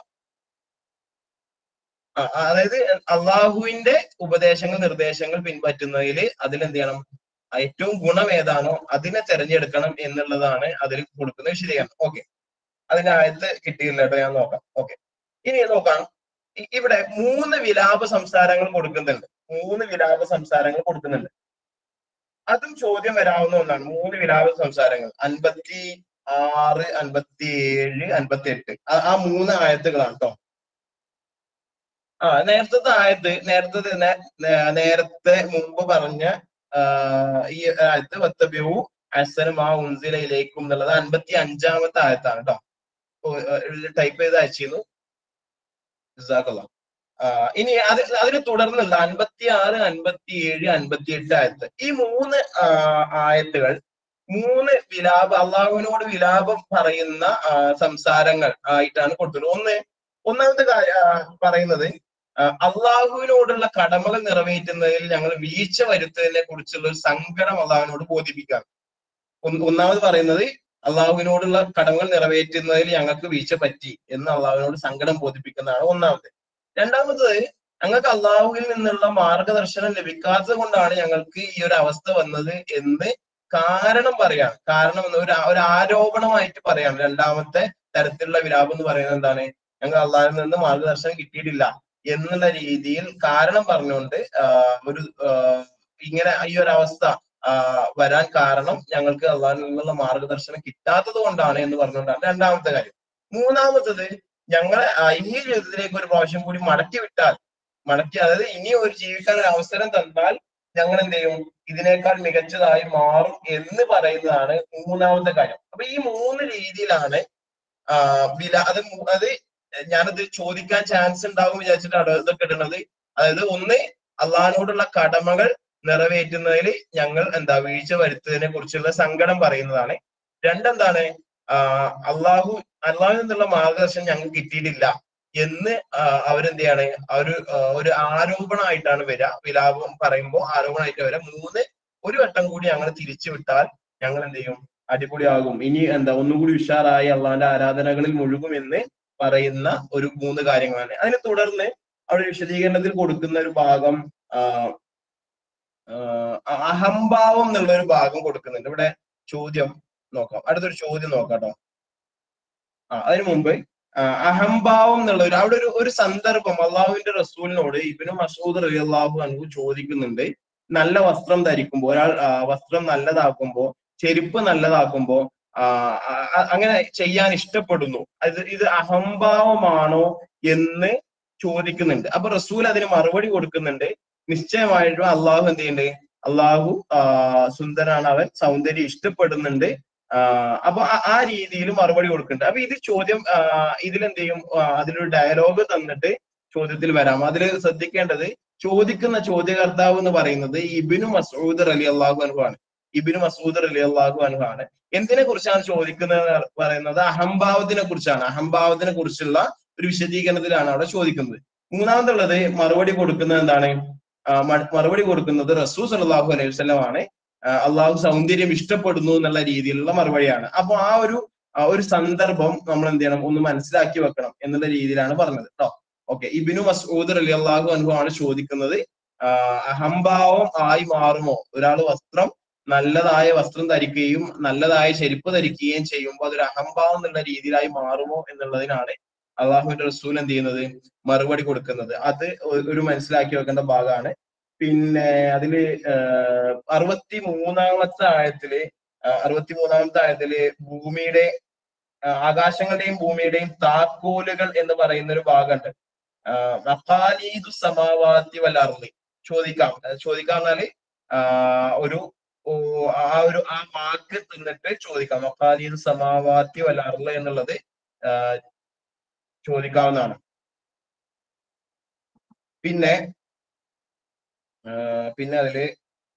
ആ, അതായത് അള്ളാഹുവിന്റെ ഉപദേശങ്ങൾ നിർദ്ദേശങ്ങൾ പിൻപറ്റുന്നതിൽ അതിൽ എന്ത് ചെയ്യണം ഏറ്റവും ഗുണം ഏതാണോ അതിനെ തെരഞ്ഞെടുക്കണം എന്നുള്ളതാണ് അതിൽ കൊടുക്കുന്ന വിശദീകരണം ഓക്കെ അതിന്റെ ആയത്ത് കിട്ടിയില്ല കേട്ടോ ഞാൻ നോക്കാം ഓക്കെ ഇനി നോക്കാം ഇ- ഇവിടെ മൂന്ന് വിലാപ സംസാരങ്ങൾ കൊടുക്കുന്നുണ്ട് മൂന്ന് വിലാപ സംസാരങ്ങൾ കൊടുക്കുന്നുണ്ട് അതും ചോദ്യം വരാവുന്ന ഒന്നാണ് മൂന്ന് വിലാപ സംസാരങ്ങൾ അൻപത്തി ആറ് അൻപത്തി ഏഴ് അൻപത്തി എട്ട് ആ മൂന്ന് ആയത്തുകളാണ് കേട്ടോ ആ നേരത്തെ ആയത് നേരത്തെ നേ- നേ- നേരത്തെ മുമ്പ് പറഞ്ഞ ആ, ഈ ആയത്ത് വത്തബ്യൂ അസനും ആ ഉൻസിലയിലേക്കും എന്നുള്ളത് അൻപത്തി അഞ്ചാമത്തെ ആയത്താണ് കേട്ടോ ടൈപ്പ് ചെയ്ത് അയച്ചിരുന്നു ജസാക്കല്ലാഹ്. ആ, ഇനി അത് അതിനെ തുടർന്നുള്ള അൻപത്തി ആറ് അൻപത്തി ഏഴ് അൻപത്തി എട്ട് ആയത്ത് ഈ മൂന്ന് ആ, ആയത്തുകൾ മൂന്ന് വിലാപ അള്ളാഹുവിനോട് വിലാപം പറയുന്ന ആ, സംസാരങ്ങൾ ആയിട്ടാണ് കൊടുത്തത് ഒന്ന് ഒന്നാമത്തെ കാര്യം ആ, പറയുന്നത് ആ, അള്ളാഹുവിനോടുള്ള കടമകൾ നിറവേറ്റുന്നതിൽ ഞങ്ങൾ വീഴ്ച വരുത്തുന്നതിനെ കുറിച്ചുള്ള ഒരു സങ്കടം അള്ളാഹുവിനോട് ബോധിപ്പിക്കാം ഒന്ന് ഒന്നാമത് പറയുന്നത് അള്ളാഹുവിനോടുള്ള കടമകൾ നിറവേറ്റുന്നതിൽ ഞങ്ങൾക്ക് വീഴ്ച പറ്റി എന്ന് അള്ളാഹുവിനോട് സങ്കടം ബോധിപ്പിക്കുന്നതാണ് ഒന്നാമത് രണ്ടാമത് ഞങ്ങൾക്ക് അള്ളാഹുവിൽ നിന്നുള്ള മാർഗദർശനം ലഭിക്കാത്തത് കൊണ്ടാണ് ഞങ്ങൾക്ക് ഈ ഒരു അവസ്ഥ വന്നത് എന്ന് കാരണം പറയാം കാരണം എന്ന് ഒരു ഒരു ആരോപണമായിട്ട് പറയാം രണ്ടാമത്തെ തരത്തിലുള്ള വിലാപം എന്ന് പറയുന്നത് എന്താണ് ഞങ്ങൾ അള്ളാഹിൽ നിന്ന് മാർഗദർശനം കിട്ടിയിട്ടില്ല എന്നുള്ള രീതിയിൽ കാരണം പറഞ്ഞുകൊണ്ട് ആഹ് ഒരു ആഹ് ഇങ്ങനെ ഈ ഒരു അവസ്ഥ ആഹ് വരാൻ കാരണം ഞങ്ങൾക്ക് അള്ളാഹിൽ നിന്നുള്ള മാർഗദർശനം കിട്ടാത്തത് കൊണ്ടാണ് എന്ന് പറഞ്ഞുകൊണ്ടാണ് രണ്ടാമത്തെ കാര്യം മൂന്നാമത്തത് ഞങ്ങളെ ആഹ് ഇനി ജീവിതത്തിലേക്ക് ഒരു പ്രാവശ്യം കൂടി മടക്കി വിട്ടാൽ മടക്കി അതായത് ഇനി ഒരു ജീവിക്കാൻ ഒരു അവസരം തന്നാൽ ഞങ്ങൾ എന്ത് ചെയ്യും ഇതിനേക്കാൾ മികച്ചതായി മാറും എന്ന് പറയുന്നതാണ് മൂന്നാമത്തെ കാര്യം അപ്പൊ ഈ മൂന്ന് രീതിയിലാണ് ആഹ് വില അത് മൂ- അത് ഞാനത് ചോദിക്കാൻ ചാൻസ് ഉണ്ടാവും വിചാരിച്ചിട്ടാണ് ഇതൊക്കെ ഇടുന്നത് അതായത് ഒന്ന് അള്ളാഹിനോടുള്ള കടമകൾ നിറവേറ്റുന്നതിൽ ഞങ്ങൾ എന്താ വീഴ്ച വരുത്തതിനെ കുറിച്ചുള്ള സങ്കടം പറയുന്നതാണ് രണ്ടെന്താണ് ആഹ് അള്ളാഹു അള്ളാഹുവിൽ നിന്നുള്ള മാർഗദർശനം ഞങ്ങൾക്ക് കിട്ടിയിട്ടില്ല എന്ന് ആഹ് അവരെന്ത് ചെയ്യാണ് ആ ഒരു ആഹ് ഒരു ആരോപണമായിട്ടാണ് വരിക വിലാപം പറയുമ്പോൾ ആരോപണമായിട്ട് വരിക മൂന്ന് ഒരു വട്ടം കൂടി ഞങ്ങൾ തിരിച്ചു വിട്ടാൽ ഞങ്ങൾ എന്ത് ചെയ്യും അടിപൊളിയാകും ഇനി എന്താ ഒന്നുകൂടി ഉഷാറായി അള്ളാഹിന്റെ ആരാധനകളിൽ മുഴുകുമെന്ന് പറയുന്ന ഒരു മൂന്ന് കാര്യങ്ങളാണ് അതിനെ തുടർന്ന് അവിടെ വിശദീകരണത്തിൽ കൊടുക്കുന്ന ഒരു ഭാഗം ആഹ് ആഹ് അഹംഭാവം എന്നുള്ള ഒരു ഭാഗം കൊടുക്കുന്നുണ്ട് ഇവിടെ ചോദ്യം നോക്കാം അടുത്തൊരു ചോദ്യം നോക്കാം കേട്ടോ ആ അതിനു മുമ്പ് ആ, അഹംഭാവം എന്നുള്ള ഒരു അവിടെ ഒരു ഒരു സന്ദർഭം അള്ളാഹുവിന്റെ റസൂലിനോട് ഇബിനു മസൂദ് റലി അള്ളാഹു അനു ചോദിക്കുന്നുണ്ട് നല്ല വസ്ത്രം ധരിക്കുമ്പോൾ ഒരാൾ ആ, വസ്ത്രം നല്ലതാക്കുമ്പോ ചെരുപ്പ് നല്ലതാക്കുമ്പോ ആ, ആ, അങ്ങനെ ചെയ്യാൻ ഇഷ്ടപ്പെടുന്നു അത് ഇത് അഹംഭാവമാണോ എന്ന് ചോദിക്കുന്നുണ്ട് അപ്പൊ റസൂൽ അതിന് മറുപടി കൊടുക്കുന്നുണ്ട് നിശ്ചയമായിട്ടും അള്ളാഹു എന്ത് ചെയ്യുന്നുണ്ട് അള്ളാഹു ആ, സുന്ദരാണ് അവൻ സൗന്ദര്യം ഇഷ്ടപ്പെടുന്നുണ്ട് ആ, അപ്പൊ ആ- ആ രീതിയിൽ മറുപടി കൊടുക്കുന്നുണ്ട് അപ്പൊ ഇത് ചോദ്യം ആ, ഇതിലെന്ത് ചെയ്യും ആ, അതിലൊരു ഡയലോഗ് തന്നിട്ട് ചോദ്യത്തിൽ വരാം അതിൽ ശ്രദ്ധിക്കേണ്ടത് ചോദിക്കുന്ന ചോദ്യകർത്താവ് എന്ന് പറയുന്നത് ഇബിനു മസൂദ് അലി അള്ളാഹു അനുവാണ് ഇബിനു മസൂദ് അലി അള്ളാഹു അനുവാണ് എന്തിനെ കുറിച്ചാണ് ചോദിക്കുന്നത് എന്ന് പറയുന്നത് അഹംഭാവത്തിനെ കുറിച്ചാണ് അഹംഭാവത്തിനെ കുറിച്ചുള്ള ഒരു വിശദീകരണത്തിലാണ് അവിടെ ചോദിക്കുന്നത് മൂന്നാമതുള്ളത് മറുപടി കൊടുക്കുന്നത് എന്താണ് ആ, മ- മറുപടി കൊടുക്കുന്നത് റസൂ സല്ലല്ലാഹു അലൈഹി വസല്ലം ആണ് ആ, അള്ളാഹു സൗന്ദര്യം ഇഷ്ടപ്പെടുന്നു എന്നുള്ള രീതിയിലുള്ള മറുപടിയാണ് അപ്പൊ ആ ഒരു ആ ഒരു സന്ദർഭം നമ്മൾ എന്ത് ചെയ്യണം ഒന്ന് മനസ്സിലാക്കി വെക്കണം എന്നുള്ള രീതിയിലാണ് പറഞ്ഞത് കേട്ടോ ഓക്കെ ഇബിനു മസൂദ് അലി അള്ളാഹു അനുഭവ ആണ് ചോദിക്കുന്നത് ആ, അഹംഭാവം ആയി മാറുമോ ഒരാൾ വസ്ത്രം നല്ലതായ വസ്ത്രം ധരിക്കുകയും നല്ലതായ ചെരുപ്പ് ധരിക്കുകയും ചെയ്യുമ്പോൾ അതൊരു അഹംഭാവം എന്നുള്ള രീതിയിലായി മാറുമോ എന്നുള്ളതിനാണ് അള്ളാഹുവിന്റെ റസൂൽ എന്ത് ചെയ്യുന്നത് മറുപടി കൊടുക്കുന്നത് അത് ഒ- ഒരു മനസ്സിലാക്കി വെക്കേണ്ട ഭാഗമാണ് പിന്നെ അതില് അറുപത്തി മൂന്നാമത്തെ ആയത്തില് അറുപത്തി മൂന്നാമത്തെ ആയത്തില് ഭൂമിയുടെ ആ, ആകാശങ്ങളുടെയും ഭൂമിയുടെയും താക്കോലുകൾ എന്ന് പറയുന്ന ഒരു ഭാഗമുണ്ട് മഖാലീദു സമാവാത്തി വലർന്നി ചോദിക്കാം അത് ചോദിക്കാം എന്നാല് ആ, ഒരു ഓ, ആ ഒരു ആ വാക്ക് തിന്നിട്ട് ചോദിക്കാം മഖാലീദു സമാവാത്തി വലർന്ന് എന്നുള്ളത് ആ, ചോദിക്കാവുന്നതാണ് പിന്നെ ആ, പിന്നെ അതില്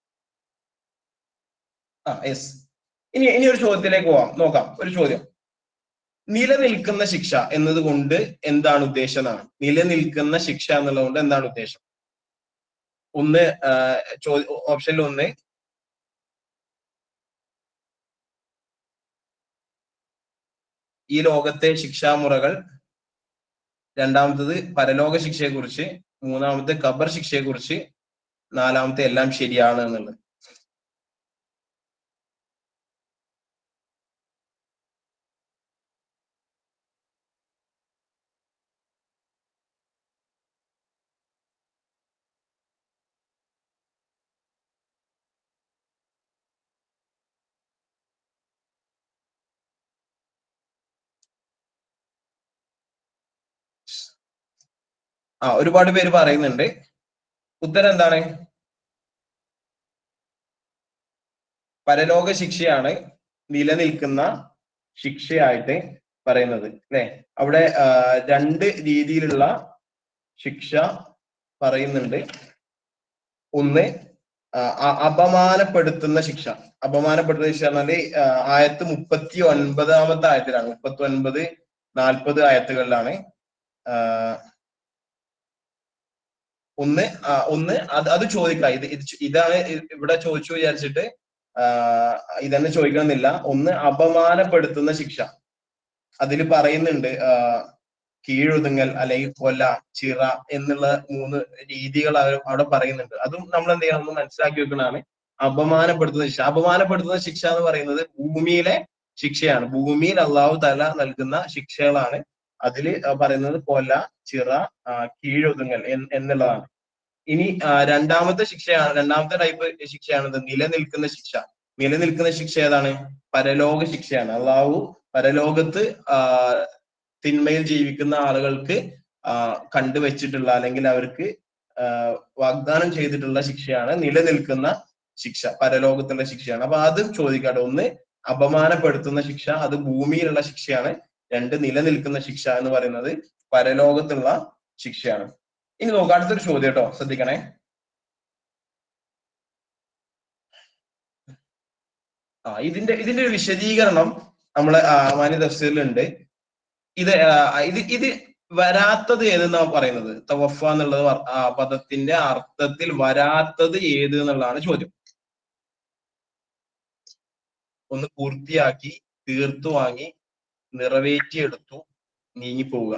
ആ യെസ് ഇനി ഇനി ഒരു ചോദ്യത്തിലേക്ക് പോവാം നോക്കാം ഒരു ചോദ്യം നിലനിൽക്കുന്ന ശിക്ഷ എന്നതുകൊണ്ട് എന്താണ് ഉദ്ദേശം എന്നാണ് നിലനിൽക്കുന്ന ശിക്ഷ എന്നുള്ളത് കൊണ്ട് എന്താണ് ഉദ്ദേശം ഒന്ന് ആ, ചോ- ഓപ്ഷനിൽ ഒന്ന് ഈ ലോകത്തെ ശിക്ഷാമുറകൾ രണ്ടാമത്തത് പരലോക ശിക്ഷയെക്കുറിച്ച് മൂന്നാമത്തെ ഖബർ ശിക്ഷയെക്കുറിച്ച് നാലാമത്തെ എല്ലാം ശരിയാണ് എന്നുള്ളത് ആ ഒരുപാട് പേര് പറയുന്നുണ്ട് ഉത്തരം എന്താണ് പരലോക ശിക്ഷയാണ് നിലനിൽക്കുന്ന ശിക്ഷയായിട്ട് പറയുന്നത് അല്ലെ അവിടെ ആ, രണ്ട് രീതിയിലുള്ള ശിക്ഷ പറയുന്നുണ്ട് ഒന്ന് ആ, അ- അപമാനപ്പെടുത്തുന്ന ശിക്ഷ അപമാനപ്പെടുത്തുന്ന ശിക്ഷ പറഞ്ഞാല് ആ, ആയത്ത് മുപ്പത്തി ഒൻപതാമത്തെ ആയത്തിലാണ് മുപ്പത്തി ഒൻപത് നാൽപ്പത് ആയത്തുകളിലാണ് ആ, ഒന്ന് ആ, ഒന്ന് അത് അത് ചോദിക്കാം ഇത് ഇത് ചോ- ഇതാണ് ഇ- ഇവിടെ ചോദിച്ചു വിചാരിച്ചിട്ട് ആ, ഇതന്നെ ചോദിക്കണമെന്നില്ല ഒന്ന് അപമാനപ്പെടുത്തുന്ന ശിക്ഷ അതിൽ പറയുന്നുണ്ട് ആ, കീഴൊതുങ്ങൽ അല്ലെങ്കിൽ കൊല ചിറ എന്നുള്ള മൂന്ന് രീതികൾ അവ- അവിടെ പറയുന്നുണ്ട് അതും നമ്മൾ എന്ത് ചെയ്യണം ഒന്ന് മനസ്സിലാക്കി വെക്കുന്നതാണ് അപമാനപ്പെടുത്തുന്ന ശിക്ഷ അപമാനപ്പെടുത്തുന്ന ശിക്ഷ എന്ന് പറയുന്നത് ഭൂമിയിലെ ശിക്ഷയാണ് ഭൂമിയിൽ അള്ളാഹു തല നൽകുന്ന ശിക്ഷകളാണ് അതിൽ പറയുന്നത് കൊല ചിറ ആ, കീഴൊതുങ്ങൽ എൻ- എന്നുള്ളതാണ് ഇനി ആ, രണ്ടാമത്തെ ശിക്ഷയാണ് രണ്ടാമത്തെ ടൈപ്പ് ശിക്ഷയാണത് നിലനിൽക്കുന്ന ശിക്ഷ നിലനിൽക്കുന്ന ശിക്ഷ ഏതാണ് പരലോക ശിക്ഷയാണ് അള്ളാഹു പരലോകത്ത് ആ, തിന്മയിൽ ജീവിക്കുന്ന ആളുകൾക്ക് ആ, കണ്ടുവച്ചിട്ടുള്ള അല്ലെങ്കിൽ അവർക്ക് ആ, വാഗ്ദാനം ചെയ്തിട്ടുള്ള ശിക്ഷയാണ് നിലനിൽക്കുന്ന ശിക്ഷ പരലോകത്തുള്ള ശിക്ഷയാണ് അപ്പൊ അത് ചോദിക്കാട്ടെ ഒന്ന് അപമാനപ്പെടുത്തുന്ന ശിക്ഷ അത് ഭൂമിയിലുള്ള ശിക്ഷയാണ് രണ്ട് നിലനിൽക്കുന്ന ശിക്ഷ എന്ന് പറയുന്നത് പരലോകത്തുള്ള ശിക്ഷയാണ് ഇനി നോക്കാം അടുത്തൊരു ചോദ്യം കേട്ടോ ശ്രദ്ധിക്കണേ ആ ഇതിന്റെ ഇതിന്റെ ഒരു വിശദീകരണം നമ്മളെ ആ, മാന്യ തഫ്സീറിലുണ്ട് ഇത് ആ, ഇത് ഇത് വരാത്തത് ഏതെന്നാ പറയുന്നത് തവഫ എന്നുള്ളത് വർ- ആ പദത്തിന്റെ അർത്ഥത്തിൽ വരാത്തത് ഏത് എന്നുള്ളതാണ് ചോദ്യം ഒന്ന് പൂർത്തിയാക്കി തീർത്തു വാങ്ങി നിറവേറ്റിയെടുത്തു നീങ്ങിപ്പോവുക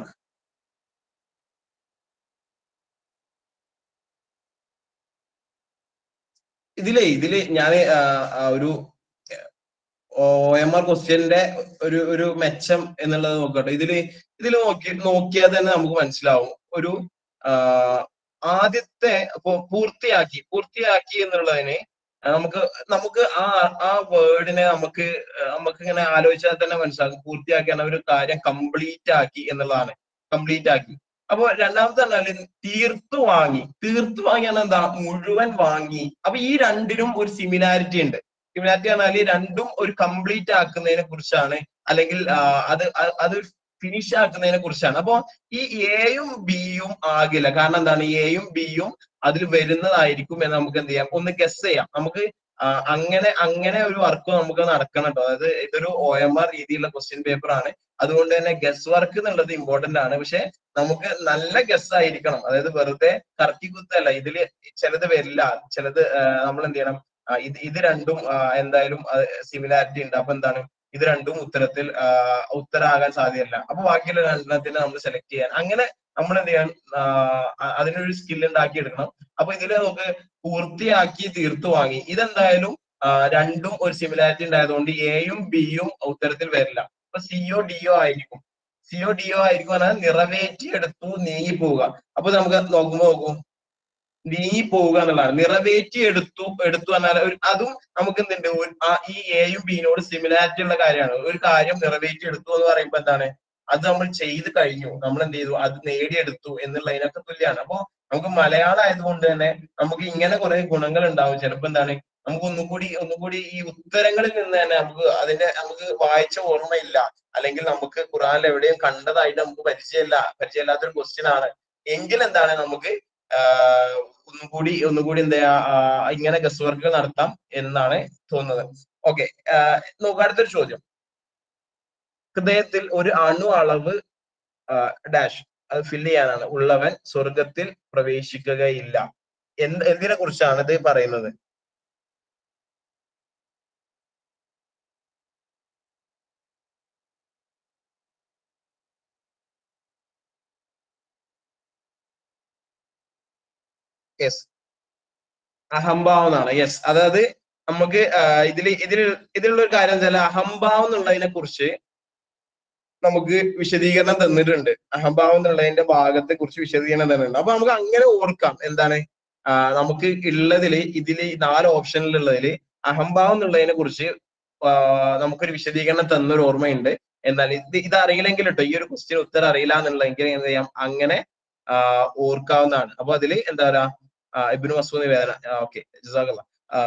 ഇതിലേ ഇതില് ഞാൻ ഒരു ഒ എം ആർ ക്വസ്റ്റ്യന്റെ ഒരു ഒരു മെച്ചം എന്നുള്ളത് നോക്കട്ടെ ഇതില് ഇതിൽ നോക്കി നോക്കിയാൽ തന്നെ നമുക്ക് മനസ്സിലാവും ഒരു ആ, ആദ്യത്തെ ഇപ്പൊ പൂർത്തിയാക്കി പൂർത്തിയാക്കി എന്നുള്ളതിന് നമുക്ക് നമുക്ക് ആ ആ വേർഡിനെ നമുക്ക് നമുക്ക് ഇങ്ങനെ ആലോചിച്ചാൽ തന്നെ മനസ്സിലാക്കും പൂർത്തിയാക്കി എന്ന ഒരു കാര്യം കംപ്ലീറ്റ് ആക്കി എന്നുള്ളതാണ് കംപ്ലീറ്റ് ആക്കി അപ്പൊ രണ്ടാമത്തെ പറഞ്ഞാല് തീർത്തു വാങ്ങി തീർത്തു വാങ്ങി പറഞ്ഞാൽ എന്താ മുഴുവൻ വാങ്ങി അപ്പൊ ഈ രണ്ടിനും ഒരു സിമിലാരിറ്റി ഉണ്ട് സിമിലാരിറ്റി പറഞ്ഞാല് രണ്ടും ഒരു കംപ്ലീറ്റ് ആക്കുന്നതിനെ കുറിച്ചാണ് അല്ലെങ്കിൽ ആ, അത് അ- അത് ഫിനിഷ് ആക്കുന്നതിനെ കുറിച്ചാണ് അപ്പൊ ഈ എയും ബിയും ആകില്ല കാരണം എന്താണ് എയും ബിയും അതിൽ വരുന്നതായിരിക്കും എന്ന് നമുക്ക് എന്ത് ചെയ്യാം ഒന്ന് ഗസ് ചെയ്യാം നമുക്ക് ആ, അങ്ങനെ അങ്ങനെ ഒരു വർക്ക് നമുക്ക് നടക്കണം കേട്ടോ അതായത് ഇതൊരു ഒ എം ആർ രീതിയിലുള്ള ക്വസ്റ്റ്യൻ പേപ്പർ ആണ് അതുകൊണ്ട് തന്നെ ഗസ് വർക്ക് എന്നുള്ളത് ഇമ്പോർട്ടന്റ് ആണ് പക്ഷെ നമുക്ക് നല്ല ഗസ് ആയിരിക്കണം അതായത് വെറുതെ കറക്കി കുത്തല്ല ഇതില് ചിലത് വരില്ല ചിലത് നമ്മൾ എന്ത് ചെയ്യണം ആ, ഇത് ഇത് രണ്ടും ആ, എന്തായാലും സിമിലാരിറ്റി ഉണ്ട് അപ്പൊ എന്താണ് ഇത് രണ്ടും ഉത്തരത്തിൽ ആ, ഉത്തരാകാൻ സാധ്യതയില്ല അപ്പൊ ബാക്കിയുള്ള രണ്ടെണ്ണത്തിന് നമ്മൾ സെലക്ട് ചെയ്യാൻ അങ്ങനെ നമ്മൾ എന്ത് ചെയ്യാൻ ആ, അ- അതിനൊരു സ്കിൽ ഉണ്ടാക്കി എടുക്കണം അപ്പൊ ഇതിൽ നമുക്ക് പൂർത്തിയാക്കി തീർത്തു വാങ്ങി ഇതെന്തായാലും ആ, രണ്ടും ഒരു സിമിലാരിറ്റി ഉണ്ടായതുകൊണ്ട് എയും ബിയും ഉത്തരത്തിൽ വരില്ല അപ്പൊ സിഒ ഡിഒ ആയിരിക്കും സിഒ ഡിഒ ആയിരിക്കും പറഞ്ഞാൽ നിറവേറ്റി എടുത്തു നീങ്ങി പോവുക അപ്പൊ നമുക്ക് നോക്കുമ്പോ നോക്കൂ നീങ്ങി പോവുക എന്നുള്ളതാണ് നിറവേറ്റി എടുത്തു എടുത്തു എന്നാൽ ഒരു അതും നമുക്ക് എന്തുണ്ട് ഒരു- ആ ഈ എയും ബിനോട് സിമിലാരിറ്റി ഉള്ള കാര്യമാണ് ഒരു കാര്യം നിറവേറ്റി എടുത്തു എന്ന് പറയുമ്പോ എന്താണ് അത് നമ്മൾ ചെയ്ത് കഴിഞ്ഞു നമ്മൾ എന്ത് ചെയ്തു അത് നേടിയെടുത്തു എന്നുള്ളതിനൊക്കെ തുല്യമാണ് അപ്പൊ നമുക്ക് മലയാളം ആയതുകൊണ്ട് തന്നെ നമുക്ക് ഇങ്ങനെ കുറെ ഗുണങ്ങൾ ഉണ്ടാവും ചിലപ്പോ എന്താണ് നമുക്ക് ഒന്നുകൂടി ഒന്നുകൂടി ഈ ഉത്തരങ്ങളിൽ നിന്ന് തന്നെ നമുക്ക് അതിന്റെ നമുക്ക് വായിച്ച ഓർമ്മയില്ല അല്ലെങ്കിൽ നമുക്ക് ഖുറാനിൽ എവിടെയും കണ്ടതായിട്ട് നമുക്ക് പരിചയമില്ല പരിചയമില്ലാത്തൊരു ക്വസ്റ്റ്യൻ ആണ് എങ്കിൽ എന്താണ് നമുക്ക് ആഹ് ഒന്നുകൂടി ഒന്നുകൂടി എന്താ ആഹ് ഇങ്ങനെ ഗസ് വർക്കുകൾ നടത്താം എന്നാണ് തോന്നുന്നത് ഓക്കെ നോക്കുക അടുത്തൊരു ചോദ്യം ഹൃദയത്തിൽ ഒരു അണു അളവ് ഡാഷ് അത് ഫില്ല് ചെയ്യാനാണ് ഉള്ളവൻ സ്വർഗത്തിൽ പ്രവേശിക്കുകയില്ല എന്ത് എന്തിനെ കുറിച്ചാണ് ഇത് പറയുന്നത് യെസ് അഹംഭാവം എന്നാണ് യെസ് അതായത് നമുക്ക് ആഹ് ഇതില് ഇതിൽ ഇതിലുള്ള ഒരു കാര്യം വെച്ചാൽ അഹംഭാവം എന്നുള്ളതിനെ കുറിച്ച് നമുക്ക് വിശദീകരണം തന്നിട്ടുണ്ട് അഹംഭാവം എന്നുള്ളതിന്റെ ഭാഗത്തെ കുറിച്ച് വിശദീകരണം തന്നിട്ടുണ്ട് അപ്പൊ നമുക്ക് അങ്ങനെ ഓർക്കാം എന്താണ് ആഹ് നമുക്ക് ഉള്ളതില് ഇതില് ഈ നാല് ഓപ്ഷനിലുള്ളതില് അഹംഭാവം എന്നുള്ളതിനെ കുറിച്ച് ആഹ് നമുക്കൊരു വിശദീകരണം തന്നൊരു ഓർമ്മയുണ്ട് എന്നാൽ ഇത് ഇത് അറിയില്ലെങ്കിൽ കേട്ടോ ഈ ഒരു ക്വസ്റ്റ്യൻ ഉത്തരം അറിയില്ല എന്നുള്ളതെങ്കിൽ എന്ത് ചെയ്യാം അങ്ങനെ ആഹ് ഓർക്കാവുന്നതാണ് അപ്പൊ അതില് എന്താ പറയാ ആഹ് ഇബ്നു മസൂദ് വേദന ഓക്കെ ജസാഖല്ല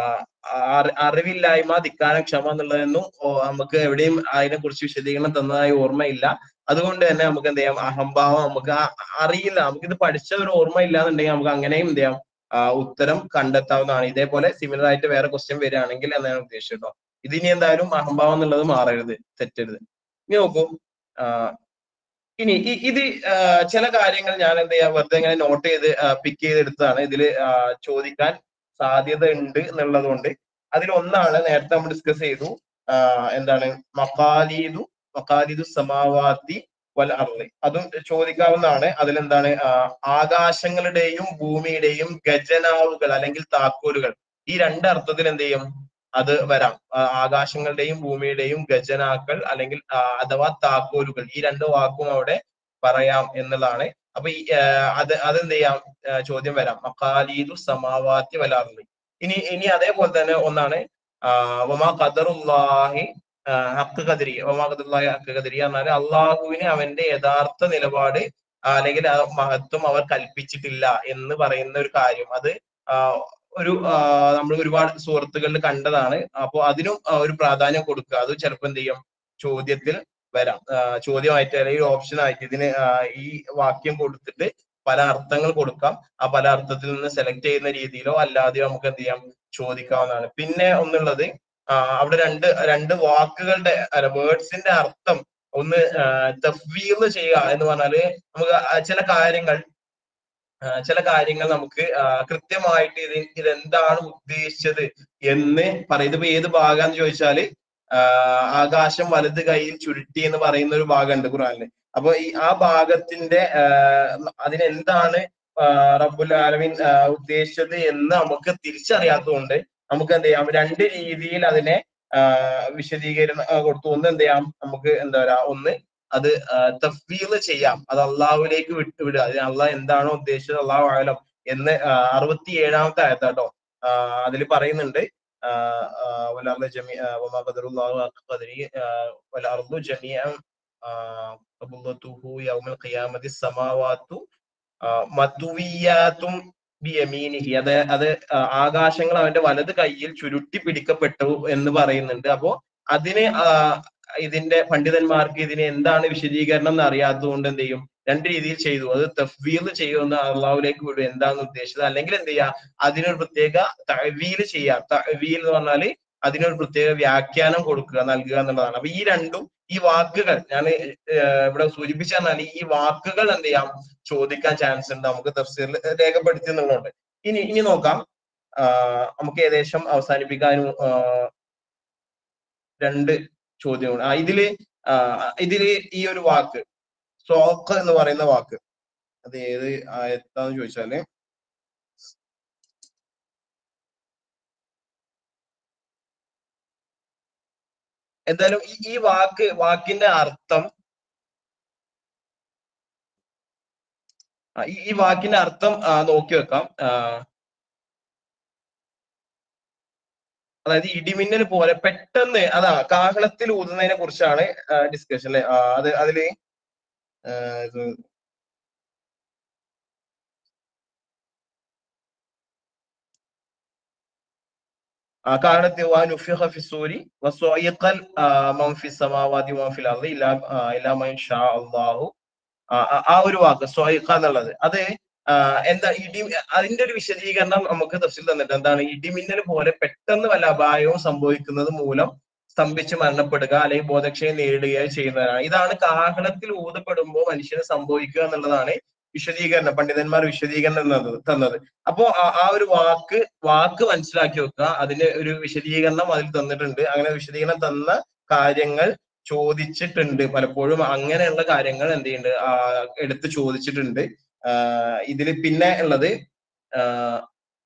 അറിവില്ലായ്മ ധിക്കാന ക്ഷമ എന്നുള്ളതൊന്നും ഓ, നമുക്ക് എവിടെയും അതിനെ കുറിച്ച് വിശദീകരണം തന്നതായി ഓർമ്മയില്ല അതുകൊണ്ട് തന്നെ നമുക്ക് എന്ത് ചെയ്യാം അഹംഭാവം നമുക്ക് ആ- അറിയില്ല നമുക്ക് ഇത് പഠിച്ച ഒരു ഓർമ്മ ഇല്ല എന്നുണ്ടെങ്കിൽ നമുക്ക് അങ്ങനെയും എന്ത് ചെയ്യാം ആ, ഉത്തരം കണ്ടെത്താവുന്നതാണ് ഇതേപോലെ സിമിലർ ആയിട്ട് വേറെ ക്വസ്റ്റ്യൻ വരികയാണെങ്കിൽ എന്നാണ് ഉദ്ദേശിച്ചത് കേട്ടോ ഇതിനി എന്തായാലും അഹംഭാവം എന്നുള്ളത് മാറരുത് തെറ്റരുത് ഇനി നോക്കൂ ആ, ഇനി ഈ- ഇത് ആ, ചില കാര്യങ്ങൾ ഞാൻ എന്ത് ചെയ്യാം വെറുതെ ഇങ്ങനെ നോട്ട് ചെയ്ത് പിക്ക് ചെയ്തെടുത്തതാണ് ഇതിൽ ചോദിക്കാൻ സാധ്യത ഉണ്ട് എന്നുള്ളത് കൊണ്ട് അതിൽ ഒന്നാണ് നേരത്തെ നമ്മൾ ഡിസ്കസ് ചെയ്തു ആ, എന്താണ് മക്കാലീദു മക്കാലീദു സമാവാത്തി വൽ അർളി അതും ചോദിക്കാവുന്നതാണ് അതിലെന്താണ് ആ, ആകാശങ്ങളുടെയും ഭൂമിയുടെയും ഖജനാവുകൾ അല്ലെങ്കിൽ താക്കോലുകൾ ഈ രണ്ട് അർത്ഥത്തിൽ എന്ത് ചെയ്യും അത് വരാം ആ, ആകാശങ്ങളുടെയും ഭൂമിയുടെയും ഖജനാക്കൾ അല്ലെങ്കിൽ ആ, അഥവാ താക്കോലുകൾ ഈ രണ്ട് വാക്കും അവിടെ പറയാം എന്നുള്ളതാണ് അപ്പൊ ഈ ആ, അത് അതെന്ത് ചെയ്യാം ആ, ചോദ്യം വരാം മക്കാലീദു സമാവാത്തി വലാർലി ഇനി ഇനി അതേപോലെ തന്നെ ഒന്നാണ് ആ, വമാ ഖദറുല്ലാഹി ആ, ഹക്ക് ഖദരി വമാ ഖദറുല്ലാഹി ഹക്ക് ഖദരി എന്നാൽ അള്ളാഹുവിന് അവന്റെ യഥാർത്ഥ നിലപാട് ആ, അല്ലെങ്കിൽ ആ മഹത്വം അവർ കൽപ്പിച്ചിട്ടില്ല എന്ന് പറയുന്ന ഒരു കാര്യം അത് ആ, ഒരു നമ്മൾ ഒരുപാട് സുഹൃത്തുക്കളിൽ കണ്ടതാണ് അപ്പോൾ അതിനും ആ, ഒരു പ്രാധാന്യം കൊടുക്കുക അത് ചിലപ്പോൾ എന്ത് ചെയ്യും ചോദ്യത്തിൽ വരാം ആ, ചോദ്യമായിട്ട് അല്ലെങ്കിൽ ഓപ്ഷൻ ആയിട്ട് ഇതിന് ആ, ഈ വാക്യം കൊടുത്തിട്ട് പല അർത്ഥങ്ങൾ കൊടുക്കാം ആ പല അർത്ഥത്തിൽ നിന്ന് സെലക്ട് ചെയ്യുന്ന രീതിയിലോ അല്ലാതെയോ നമുക്ക് എന്ത് ചെയ്യാം ചോദിക്കാവുന്നതാണ് പിന്നെ ഒന്നുള്ളത് ആ, അവിടെ രണ്ട് രണ്ട് വാക്കുകളുടെ അല്ല വേർഡ്സിന്റെ അർത്ഥം ഒന്ന് തഫ്വീൽ ചെയ്യുക എന്ന് പറഞ്ഞാല് നമുക്ക് ആ ചില കാര്യങ്ങൾ ആ, ചില കാര്യങ്ങൾ നമുക്ക് ആ, കൃത്യമായിട്ട് ഇത് ഇതെന്താണ് ഉദ്ദേശിച്ചത് എന്ന് പറയും ഇതിപ്പോ ഏത് ഭാഗാന്ന് ചോദിച്ചാല് ആ, ആകാശം വലത് കൈയിൽ ചുരുട്ടി എന്ന് പറയുന്ന ഒരു ഭാഗമുണ്ട് ഖുറാനില് അപ്പൊ ഈ ആ ഭാഗത്തിന്റെ ആ, അതിനെന്താണ് ആ, റബ്ബുൽ ആലമീൻ ആ, ഉദ്ദേശിച്ചത് എന്ന് നമുക്ക് തിരിച്ചറിയാത്തതുകൊണ്ട് നമുക്ക് എന്ത് ചെയ്യാം രണ്ട് രീതിയിൽ അതിനെ ആ, വിശദീകരണം ആ, കൊടുത്തു ഒന്ന് എന്ത് ചെയ്യാം നമുക്ക് എന്താ പറയാ ഒന്ന് അത് തഫ്വീൽ ചെയ്യാം അത് അള്ളാഹുവിലേക്ക് വിട്ടുവിടുക അതിന് അള്ളാഹ് എന്താണോ ഉദ്ദേശിച്ചത് അള്ളാഹു ആലം എന്ന് അറുപത്തി ഏഴാമത്തെ ആയത്താട്ടോ അതിൽ പറയുന്നുണ്ട് ആഹ് ആഹ് വലർദ് ജമീ ആഹ് വമാ ഖദറുല്ലാഹു ഹഖ ഖദരി ആഹ് വലർദു ജമീഅൻ ആഹ് ഖബളതുഹു യൗമൽ ഖിയാമത്തി സമാവാത്തു ആഹ് മതുവിയാത്തും ബിയമീനിഹി അത് അത് ആഹ് ആകാശങ്ങൾ അവന്റെ വലത് കൈയിൽ ചുരുട്ടി പിടിക്കപ്പെട്ടു എന്ന് പറയുന്നുണ്ട് അപ്പോ അതിന് ആഹ് ഇതിന്റെ പണ്ഡിതന്മാർക്ക് ഇതിന് എന്താണ് വിശദീകരണം എന്ന് അറിയാത്തത് കൊണ്ട് എന്ത് ചെയ്യും രണ്ട് രീതിയിൽ ചെയ്തു അത് തഫ്വീൽ ചെയ്യുമെന്ന് അള്ളാഹുലേക്ക് വിടും എന്താണ് ഉദ്ദേശിച്ചത് അല്ലെങ്കിൽ എന്ത് ചെയ്യുക അതിനൊരു പ്രത്യേക തവീൽ ചെയ്യാം തവീൽ എന്ന് പറഞ്ഞാല് അതിനൊരു പ്രത്യേക വ്യാഖ്യാനം കൊടുക്കുക നൽകുക എന്നുള്ളതാണ് അപ്പൊ ഈ രണ്ടും ഈ വാക്കുകൾ ഞാൻ ഇവിടെ സൂചിപ്പിച്ച പറഞ്ഞാൽ ഈ വാക്കുകൾ എന്ത് ചെയ്യാം ചോദിക്കാൻ ചാൻസ് ഉണ്ട് നമുക്ക് തഫ്സീറിൽ രേഖപ്പെടുത്തി എന്നുള്ളതുണ്ട് ഇനി ഇനി നോക്കാം ആഹ് നമുക്ക് ഏകദേശം അവസാനിപ്പിക്കാനും ആഹ് രണ്ട് ചോദ്യങ്ങൾ ആ ഇതില് ആ, ഇതില് ഈ ഒരു വാക്ക് സോക്ക് എന്ന് പറയുന്ന വാക്ക് അത് ഏത് ആയത്താന്ന് ചോദിച്ചാല് എന്തായാലും ഈ ഈ വാക്ക് വാക്കിന്റെ അർത്ഥം ആ, ഈ ഈ വാക്കിന്റെ അർത്ഥം ആ, നോക്കി വെക്കാം ആ, അതായത് ഇടിമിന്നൽ പോലെ പെട്ടെന്ന് അതാ കാഹളത്തിൽ ഊതുന്നതിനെ കുറിച്ചാണ് ഡിസ്കഷൻ അല്ലെ ആ, അത് അതില് ആ, ഇത് ആ, കാലത്ത് വാ നുഫിഖ ഫി സൂരി വസ്വഇഖൽ ആ, മൻ ഫി സമാവാതി വമൻ ഫിൽ അർദി ഇല്ലാ ആ, ഇല്ലാ മൻ ഷാ അല്ലാഹു ആ ആ- ആ ഒരു വാക്ക് സ്വൈഖ എന്നുള്ളത് അത് ആ, എന്താ ഇടി അതിന്റെ ഒരു വിശദീകരണം നമുക്ക് തഫ്സിൽ തന്നിട്ട് എന്താണ് ഇടിമിന്നൽ പോലെ പെട്ടെന്ന് വല്ല അപായവും സംഭവിക്കുന്നത് മൂലം സ്തംഭിച്ച് മരണപ്പെടുക അല്ലെങ്കിൽ ബോധക്ഷയം നേടുകയോ ചെയ്യുന്നതാണ് ഇതാണ് കാഹളത്തിൽ ഊതപ്പെടുമ്പോൾ മനുഷ്യന് സംഭവിക്കുക എന്നുള്ളതാണ് വിശദീകരണം പണ്ഡിതന്മാർ വിശദീകരണം തന്നത് തന്നത് അപ്പോ ആ ആ ഒരു വാക്ക് വാക്ക് മനസ്സിലാക്കി വെക്കുക അതിന് ഒരു വിശദീകരണം അതിൽ തന്നിട്ടുണ്ട് അങ്ങനെ വിശദീകരണം തന്ന കാര്യങ്ങൾ ചോദിച്ചിട്ടുണ്ട് പലപ്പോഴും അങ്ങനെയുള്ള കാര്യങ്ങൾ എന്ത് ചെയ്യുന്നുണ്ട് ആ, എടുത്ത് ചോദിച്ചിട്ടുണ്ട് ആഹ് ഇതില് പിന്നെ ഉള്ളത് ആഹ്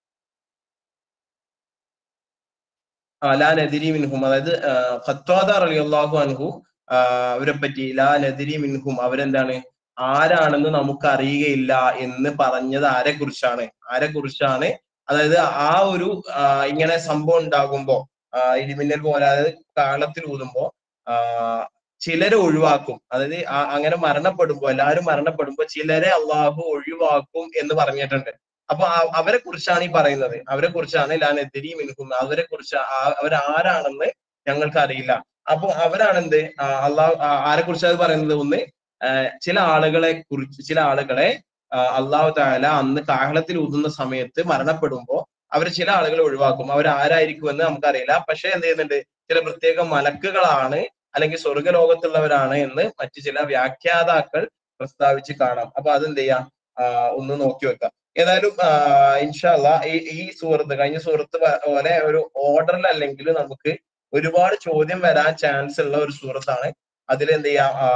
ആ, ലാ നദിരി മിൻഹും അതായത് ഖത്വാദ റളിയല്ലാഹു അൻഹു ആഹ് അവരെ പറ്റി ലാ നദിരി മിൻഹും അവരെന്താണ് ആരാണെന്ന് നമുക്ക് അറിയുകയില്ല എന്ന് പറഞ്ഞത് ആരെ കുറിച്ചാണ് ആരെ കുറിച്ചാണ് അതായത് ആ ഒരു ആഹ് ഇങ്ങനെ സംഭവം ഉണ്ടാകുമ്പോ ആഹ് ഇടിമിന്നൽ പോലെ അതായത് കാലത്തിൽ ഊതുമ്പോ ആഹ് ചിലരെ ഒഴിവാക്കും അതായത് ആ- അങ്ങനെ മരണപ്പെടുമ്പോ എല്ലാവരും മരണപ്പെടുമ്പോ ചിലരെ അള്ളാഹു ഒഴിവാക്കും എന്ന് പറഞ്ഞിട്ടുണ്ട് അപ്പൊ ആ- അവരെ കുറിച്ചാണ് ഈ പറയുന്നത് അവരെ കുറിച്ചാണ് ലാനെതിരി മിൻഹും അവരെ കുറിച്ച് അവരാരാണെന്ന് ഞങ്ങൾക്ക് അറിയില്ല അപ്പൊ അവരാണെന്ത് ആ, അള്ളാഹു ആ, ആരെ കുറിച്ചാണ് പറയുന്നത് ഒന്ന് ആ, ചില ആളുകളെ കുറിച്ച് ചില ആളുകളെ ആ, അള്ളാഹു താല അന്ന് കാഹളത്തിൽ ഊതുന്ന സമയത്ത് മരണപ്പെടുമ്പോ അവർ ചില ആളുകളെ ഒഴിവാക്കും അവർ ആരായിരിക്കുമെന്ന് നമുക്കറിയില്ല പക്ഷെ എന്ത് ചെയ്യുന്നുണ്ട് ചില പ്രത്യേക മലക്കുകളാണ് അല്ലെങ്കിൽ സ്വർഗലോകത്തുള്ളവരാണ് എന്ന് മറ്റു ചില വ്യാഖ്യാതാക്കൾ പ്രസ്താവിച്ച് കാണാം അപ്പൊ അതെന്ത് ചെയ്യാം ആ, ഒന്ന് നോക്കി വെക്കാം ഏതായാലും ഇൻഷാല്ല ഈ ഈ സുഹൃത്ത് കഴിഞ്ഞ സുഹൃത്ത് പ- പോലെ ഒരു ഓർഡറിൽ അല്ലെങ്കിൽ നമുക്ക് ഒരുപാട് ചോദ്യം വരാൻ ചാൻസ് ഉള്ള ഒരു സുഹൃത്താണ് അതിൽ എന്ത് ചെയ്യാം ആ,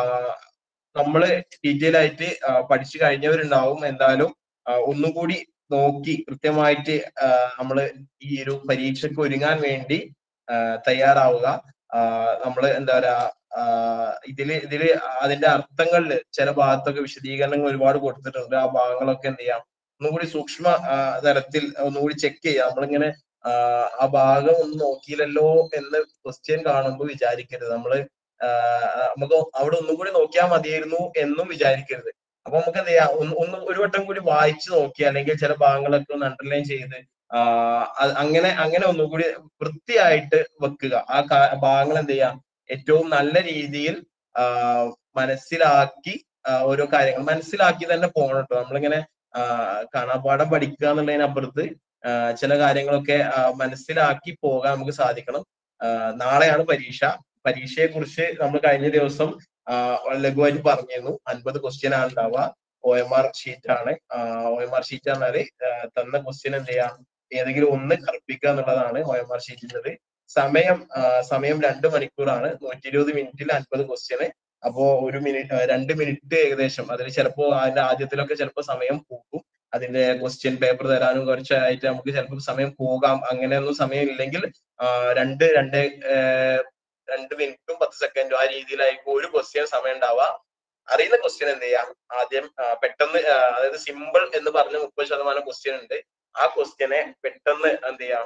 നമ്മള് ഡീറ്റെയിൽ ആയിട്ട് ആ, പഠിച്ചു കഴിഞ്ഞവരുണ്ടാവും എന്തായാലും ആ, ഒന്നും കൂടി നോക്കി കൃത്യമായിട്ട് ആ, നമ്മള് ഈ ഒരു പരീക്ഷയ്ക്ക് ഒരുങ്ങാൻ വേണ്ടി ആ, തയ്യാറാവുക ആ, നമ്മള് എന്താ പറയാ ആ, ഇതില് ഇതില് അതിന്റെ അർത്ഥങ്ങളിൽ ചില ഭാഗത്തൊക്കെ വിശദീകരണങ്ങൾ ഒരുപാട് കൊടുത്തിട്ടുണ്ട് ആ ഭാഗങ്ങളൊക്കെ എന്ത് ചെയ്യാം ഒന്നുകൂടി സൂക്ഷ്മ ആ, തരത്തിൽ ഒന്നുകൂടി ചെക്ക് ചെയ്യാം നമ്മളിങ്ങനെ ആ, ആ ഭാഗം ഒന്നും നോക്കിയില്ലല്ലോ എന്ന് ക്വസ്റ്റ്യൻ കാണുമ്പോൾ വിചാരിക്കരുത് നമ്മള് ആ, നമുക്ക് അവിടെ ഒന്നും കൂടി നോക്കിയാൽ മതിയായിരുന്നു എന്നും വിചാരിക്കരുത് അപ്പൊ നമുക്ക് എന്ത് ചെയ്യാം ഒന്ന് ഒന്ന് ഒരു വട്ടം കൂടി വായിച്ചു നോക്കി അല്ലെങ്കിൽ ചില ഭാഗങ്ങളൊക്കെ ഒന്ന് അണ്ടർലൈൻ ചെയ്ത് ആ, അ- അങ്ങനെ അങ്ങനെ ഒന്നുകൂടി വൃത്തിയായിട്ട് വെക്കുക ആ കാ- ഭാഗങ്ങൾ എന്ത് ചെയ്യാം ഏറ്റവും നല്ല രീതിയിൽ ആ, മനസ്സിലാക്കി ആ, ഓരോ കാര്യങ്ങൾ മനസ്സിലാക്കി തന്നെ പോകണം കേട്ടോ നമ്മളിങ്ങനെ ആ, കാണാപ്പാഠം പഠിക്കുക എന്നുള്ളതിനപ്പുറത്ത് ആ, ചില കാര്യങ്ങളൊക്കെ ആ, മനസ്സിലാക്കി പോകാൻ നമുക്ക് സാധിക്കണം ആ, നാളെയാണ് പരീക്ഷ പരീക്ഷയെ കുറിച്ച് നമ്മൾ കഴിഞ്ഞ ദിവസം ആ, ലഘുവായിട്ട് പറഞ്ഞിരുന്നു അൻപത് ക്വസ്റ്റ്യൻ ആണ് ഉണ്ടാവുക ഒ എം ആർ ഷീറ്റ് ആണ് ഒ എം ആർ ഷീറ്റ് പറഞ്ഞാല് ആ, തന്ന ക്വസ്റ്റ്യൻ എന്ത് ചെയ്യാം ഏതെങ്കിലും ഒന്ന് കറുപ്പിക്കുക എന്നുള്ളതാണ് ഒ എം ആർ ഷീറ്റിൻ്റെത് സമയം ആ, സമയം രണ്ട് മണിക്കൂറാണ് നൂറ്റി ഇരുപത് മിനിറ്റിൽ അൻപത് ക്വസ്റ്റ്യന് അപ്പോ ഒരു മിനിറ്റ് രണ്ട് മിനിറ്റ് ഏകദേശം അതിൽ ചിലപ്പോ അതിന്റെ ആദ്യത്തിലൊക്കെ ചിലപ്പോൾ സമയം പോകും അതിന്റെ ക്വസ്റ്റ്യൻ പേപ്പർ തരാനും കുറച്ചായിട്ട് നമുക്ക് ചിലപ്പോൾ സമയം പോകാം അങ്ങനെയൊന്നും സമയം ഇല്ലെങ്കിൽ ആ, രണ്ട് രണ്ട് ഏർ, രണ്ട് മിനിറ്റും പത്ത് സെക്കൻഡും ആ രീതിയിലായിരിക്കും ഒരു ക്വസ്റ്റ്യൻ സമയം ഉണ്ടാവുക അറിയുന്ന ക്വസ്റ്റ്യൻ എന്ത് ചെയ്യാം ആദ്യം ആ, പെട്ടെന്ന് ആ, അതായത് സിമ്പിൾ എന്ന് പറഞ്ഞ മുപ്പത് ശതമാനം ക്വസ്റ്റ്യൻ ഉണ്ട് ആ ക്വസ്റ്റ്യനെ പെട്ടെന്ന് എന്ത് ചെയ്യാം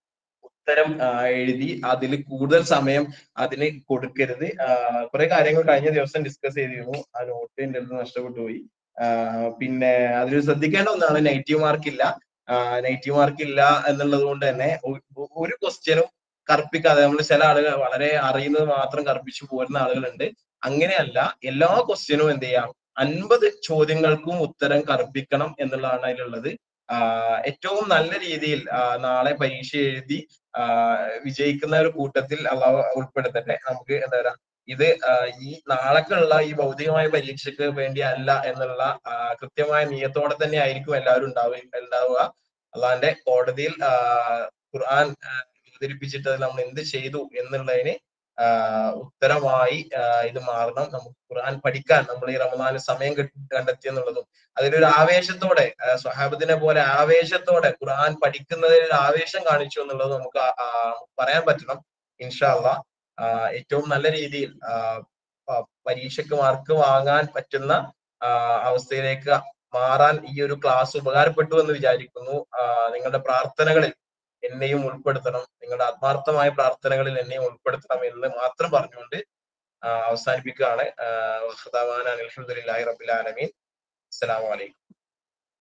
ഉത്തരം ആ, എഴുതി അതിൽ കൂടുതൽ സമയം അതിന് കൊടുക്കരുത് കുറെ കാര്യങ്ങൾ കഴിഞ്ഞ ദിവസം ഡിസ്കസ് ചെയ്തിരുന്നു ആ നോട്ട് എന്റെ അടുത്ത് നഷ്ടപ്പെട്ടു പോയി ആ, പിന്നെ അതിൽ ശ്രദ്ധിക്കേണ്ട ഒന്നാണ് നെഗറ്റീവ് മാർക്ക് ഇല്ല നെഗറ്റീവ് മാർക്ക് ഇല്ല എന്നുള്ളത് കൊണ്ട് തന്നെ ഒ- ഒരു ക്വസ്റ്റ്യനും കറുപ്പിക്കാതെ നമ്മൾ ചില ആളുകൾ വളരെ അറിയുന്നത് മാത്രം കറുപ്പിച്ചു പോരുന്ന ആളുകളുണ്ട് അങ്ങനെയല്ല എല്ലാ ക്വസ്റ്റ്യനും എന്ത് ചെയ്യാം അൻപത് ചോദ്യങ്ങൾക്കും ഉത്തരം കറുപ്പിക്കണം എന്നുള്ളതാണ് അതിലുള്ളത് ആഹ് ഏറ്റവും നല്ല രീതിയിൽ ആഹ് നാളെ പരീക്ഷ എഴുതി ആഹ് വിജയിക്കുന്ന ഒരു കൂട്ടത്തിൽ അള്ളാഹു ഉൾപ്പെടുത്തട്ടെ നമുക്ക് എന്താ പറയാ ഇത് ആഹ് ഈ നാളേക്കുള്ള ഈ ഭൗതികമായ പരീക്ഷയ്ക്ക് വേണ്ടി അല്ല എന്നുള്ള ആഹ് കൃത്യമായ നിയത്തോടെ തന്നെ ആയിരിക്കും എല്ലാവരും ഉണ്ടാവുക ഉണ്ടാവുക അള്ളാഹിന്റെ കോടതിയിൽ ആഹ് ഖുർആൻ ആഹ് അവതരിപ്പിച്ചിട്ട് അതിൽ നമ്മൾ എന്ത് ചെയ്തു എന്നുള്ളതിന് ആഹ് ഉത്തരമായി ആഹ് ഇത് മാറണം നമുക്ക് ഖുർആൻ പഠിക്കാൻ നമ്മൾ ഈ റമദാന് സമയം കിട്ടി- കണ്ടെത്തി എന്നുള്ളതും അതിലൊരു ആവേശത്തോടെ ആഹ് സ്വഹാബത്തിനെ പോലെ ആവേശത്തോടെ ഖുർആൻ പഠിക്കുന്നതിൽ ഒരു ആവേശം കാണിച്ചു എന്നുള്ളത് നമുക്ക് ആ- ആ പറയാൻ പറ്റണം ഇൻഷാ അള്ളാ ആഹ് ഏറ്റവും നല്ല രീതിയിൽ ആഹ് പ- പരീക്ഷയ്ക്ക് മാർക്ക് വാങ്ങാൻ പറ്റുന്ന ആഹ് അവസ്ഥയിലേക്ക് മാറാൻ ഈ ഒരു ക്ലാസ് ഉപകാരപ്പെട്ടു എന്ന് വിചാരിക്കുന്നു ആ, നിങ്ങളുടെ പ്രാർത്ഥനകളിൽ എന്നെയും ഉൾപ്പെടുത്തണം നിങ്ങളുടെ ആത്മാർത്ഥമായ പ്രാർത്ഥനകളിൽ എന്നെയും ഉൾപ്പെടുത്തണം എന്ന് മാത്രം പറഞ്ഞുകൊണ്ട് ആ, അവസാനിപ്പിക്കുകയാണ് അലഹമുല്ലാഹി റബിൽ ആലമീൻ അസ്സലാമു അലൈക്കും